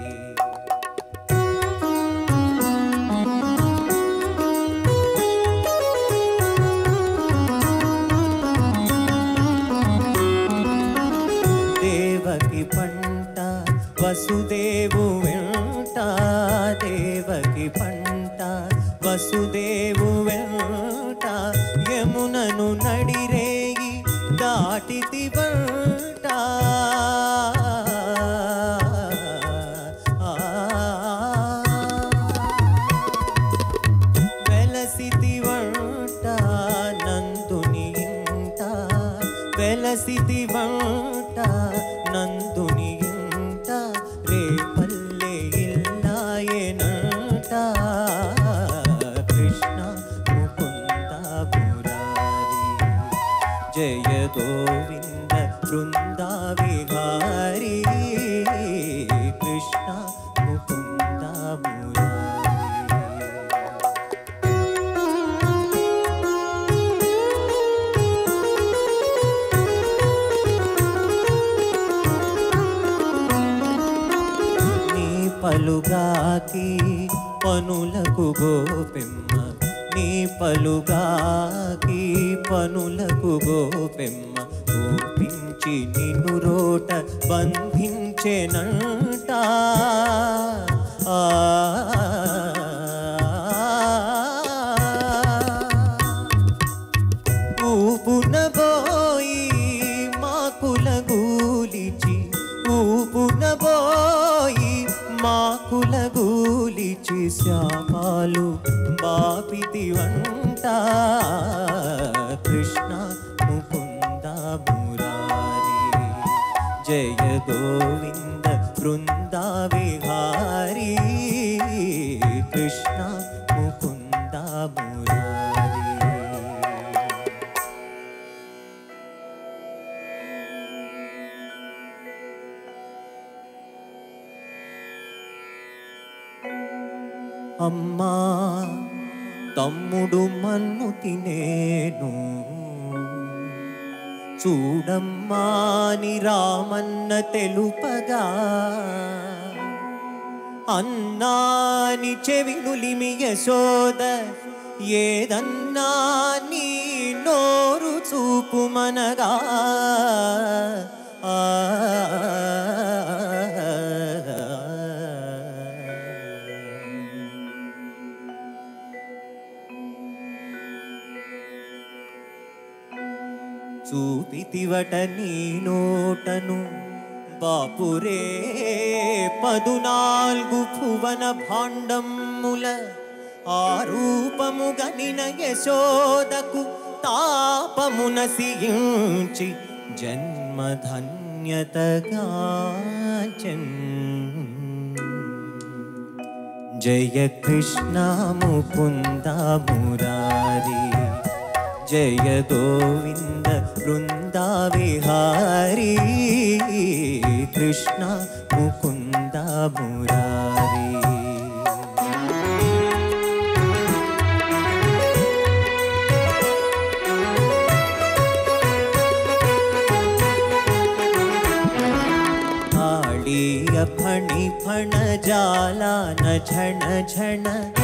[SPEAKER 4] దేవకి పంట వసుదేవు వెంట దేవకి పంట వసుదేవు వెంట యమునను నడిరేగి దాటితి వంట వెలసితి వంట నందుని ఇంట వెలసితి వంట నందుని ఇంట రేపల్లె ఇల్లాయనంట గోవింద బృందా విహారీ కృష్ణ ముకుంద మురారీ నీ పలుగాకి పనులకు గోపెమ్మ నీ పలుగాకి పనులకు గోపెమ్మ ఊపించి నిన్ను రోట బంధించెనంట ఆ ఊపునబోయి మాకుల గూలిచి ఊపునబోయి మాకుల గూలిచి శ్యామాలు బాపితి వంట కృష్ణ ముకుంద మురారి జయ గోవింద బృందా విహారీ కృష్ణ ముకుంద మురారి అమ్మా తమ్ముడు మన్ను తినేను చూడమ్మా ని రామన్న తెలుపగా అన్నాని చెవినులిమి యశోద ఏదన్నా నీ నోరు చూపు మనగా ఆ చూపితివట నీ నోటను బాపురే పదునాల్గు భువన భాండముల ఆ రూపము గనిన యశోదకు తాపమున సియించి జన్మధన్యతగాచన్ జయ కృష్ణ ముకుంద మురారి జయ గోవింద బృందా విహారీ కృష్ణ ముకుంద మురారి काळीय फणि फण जाला न झण झण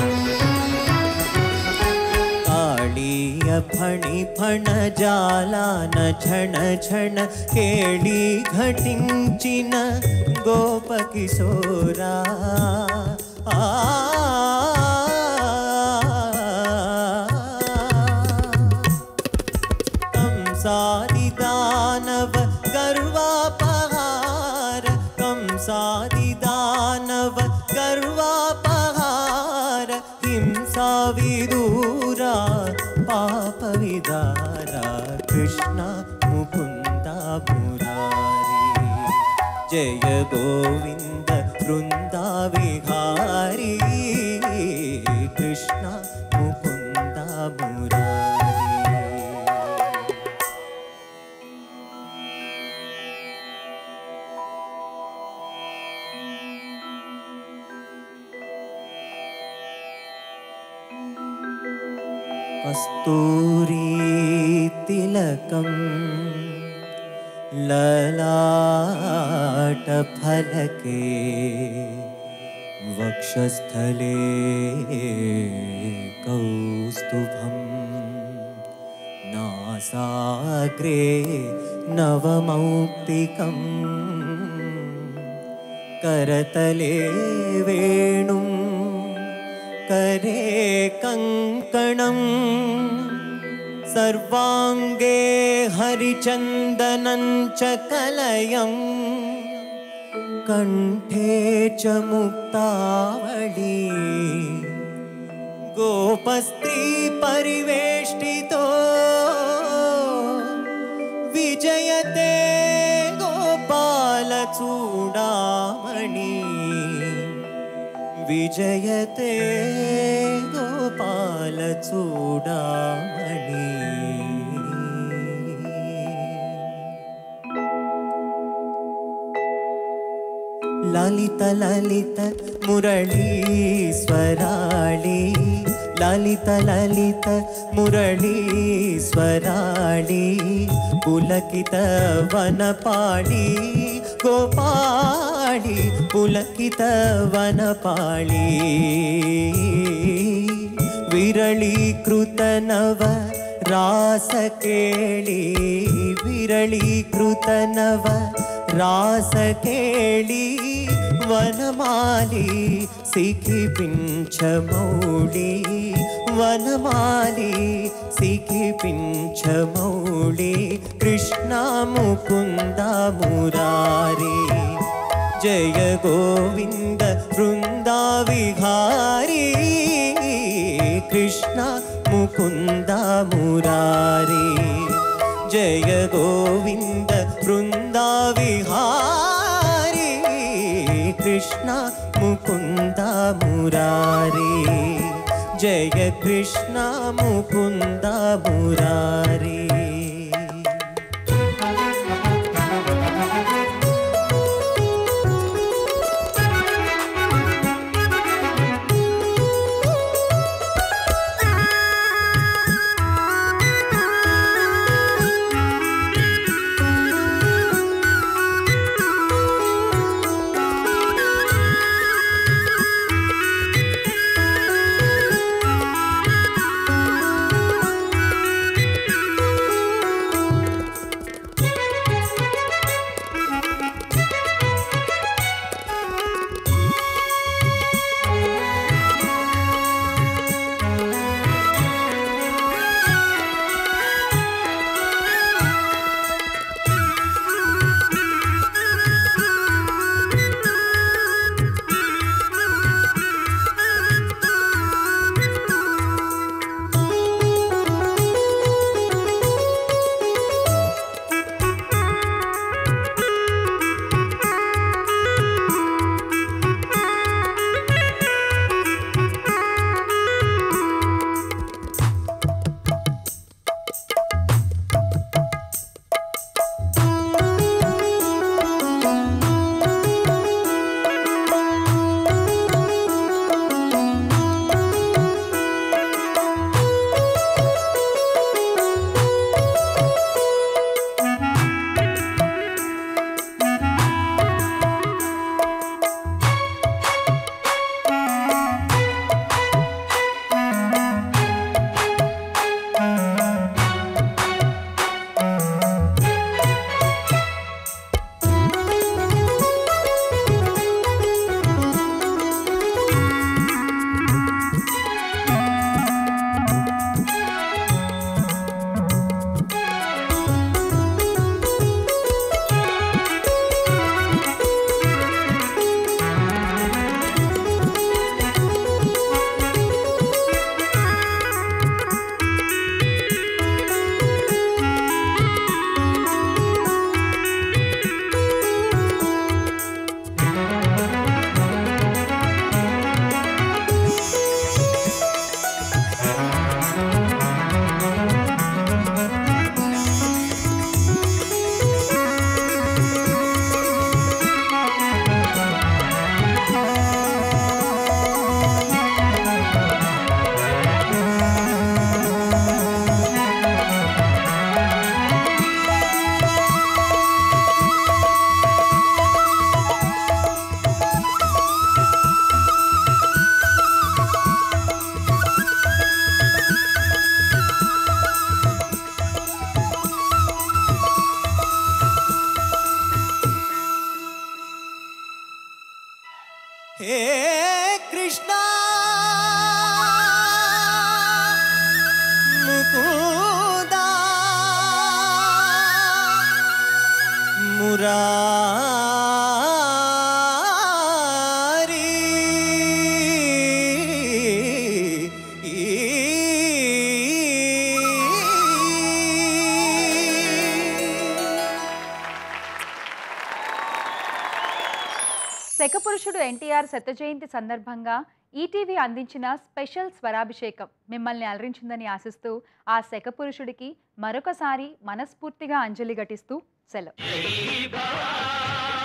[SPEAKER 4] काळीय फणि फण जाला न झण झण केळी घटिंचिन गोप किशोरा कंसादिदानव गर्वापहार कंसादिदानव गर्वापहार हिंसा विदूरा पापविदारा कृष्ण मुकुन्दा मुरारी जय गोविन्द वृन्दा विहारी कृष्ण मुकुन्दा मुरारी कस्तूरीतिलकं ललाटफलके वक्षस्थले कौस्तुभं नासाग्रे नवमौक्तिकम् करतले वेणुं करे कङ्कणम् सर्वाङ्गे हरिचन्दनं च कलयम् कण्ठे च मुक्तावळी गोपस्त्री परिवेष्टितो विजयते गोपालचूडामणि विजयते गोपालचूडामणि లలిత లలిత మురళీశ్వరాళి లలిత లలిత మురళీశ్వరాళి పులకిత వనపాళి గోపాళి పులకిత వనపాళి విరళీకృత నవ రాಸ ಕೇಳಿ ವಿರಳೀಕೃತ ನವ ರಾಸ ಕೇಳಿ ವನಮಾಲಿ ಸಿಖಿ ಪಿಂಚ ಮೌಳಿ ವನಮಾಲಿ ಸಿಖಿ ಪಿಂಚ ಮೌಳಿ ಕೃಷ್ಣ ಮುಕುಂದ ಮುರಾರಿ ಜಯ ಗೋವಿಂದ ವೃಂದಾ ವಿಹಾರಿ ಕೃಷ್ಣ ಮುಕುಂದ ಮುರಾರಿ ಜಯ ಗೋವಿಂದ ವೃಂದ ವಿಹಾರಿ ಕೃಷ್ಣ ಮುಕುಂದ ಮುರಾರಿ ಜಯ ಕೃಷ್ಣ ಮುಕುಂದ ಮುರಾರಿ హే కృష్ణ ముకుంద మురారి
[SPEAKER 1] శకపురుషుడు ఎన్టీఆర్ శత జయంతి సందర్భంగా ఈటీవీ అందించిన స్పెషల్ స్వరాభిషేకం మిమ్మల్ని అలరించిందని ఆశిస్తూ ఆ శకపురుషుడికి మరొకసారి మనస్ఫూర్తిగా అంజలి ఘటిస్తూ సెలవు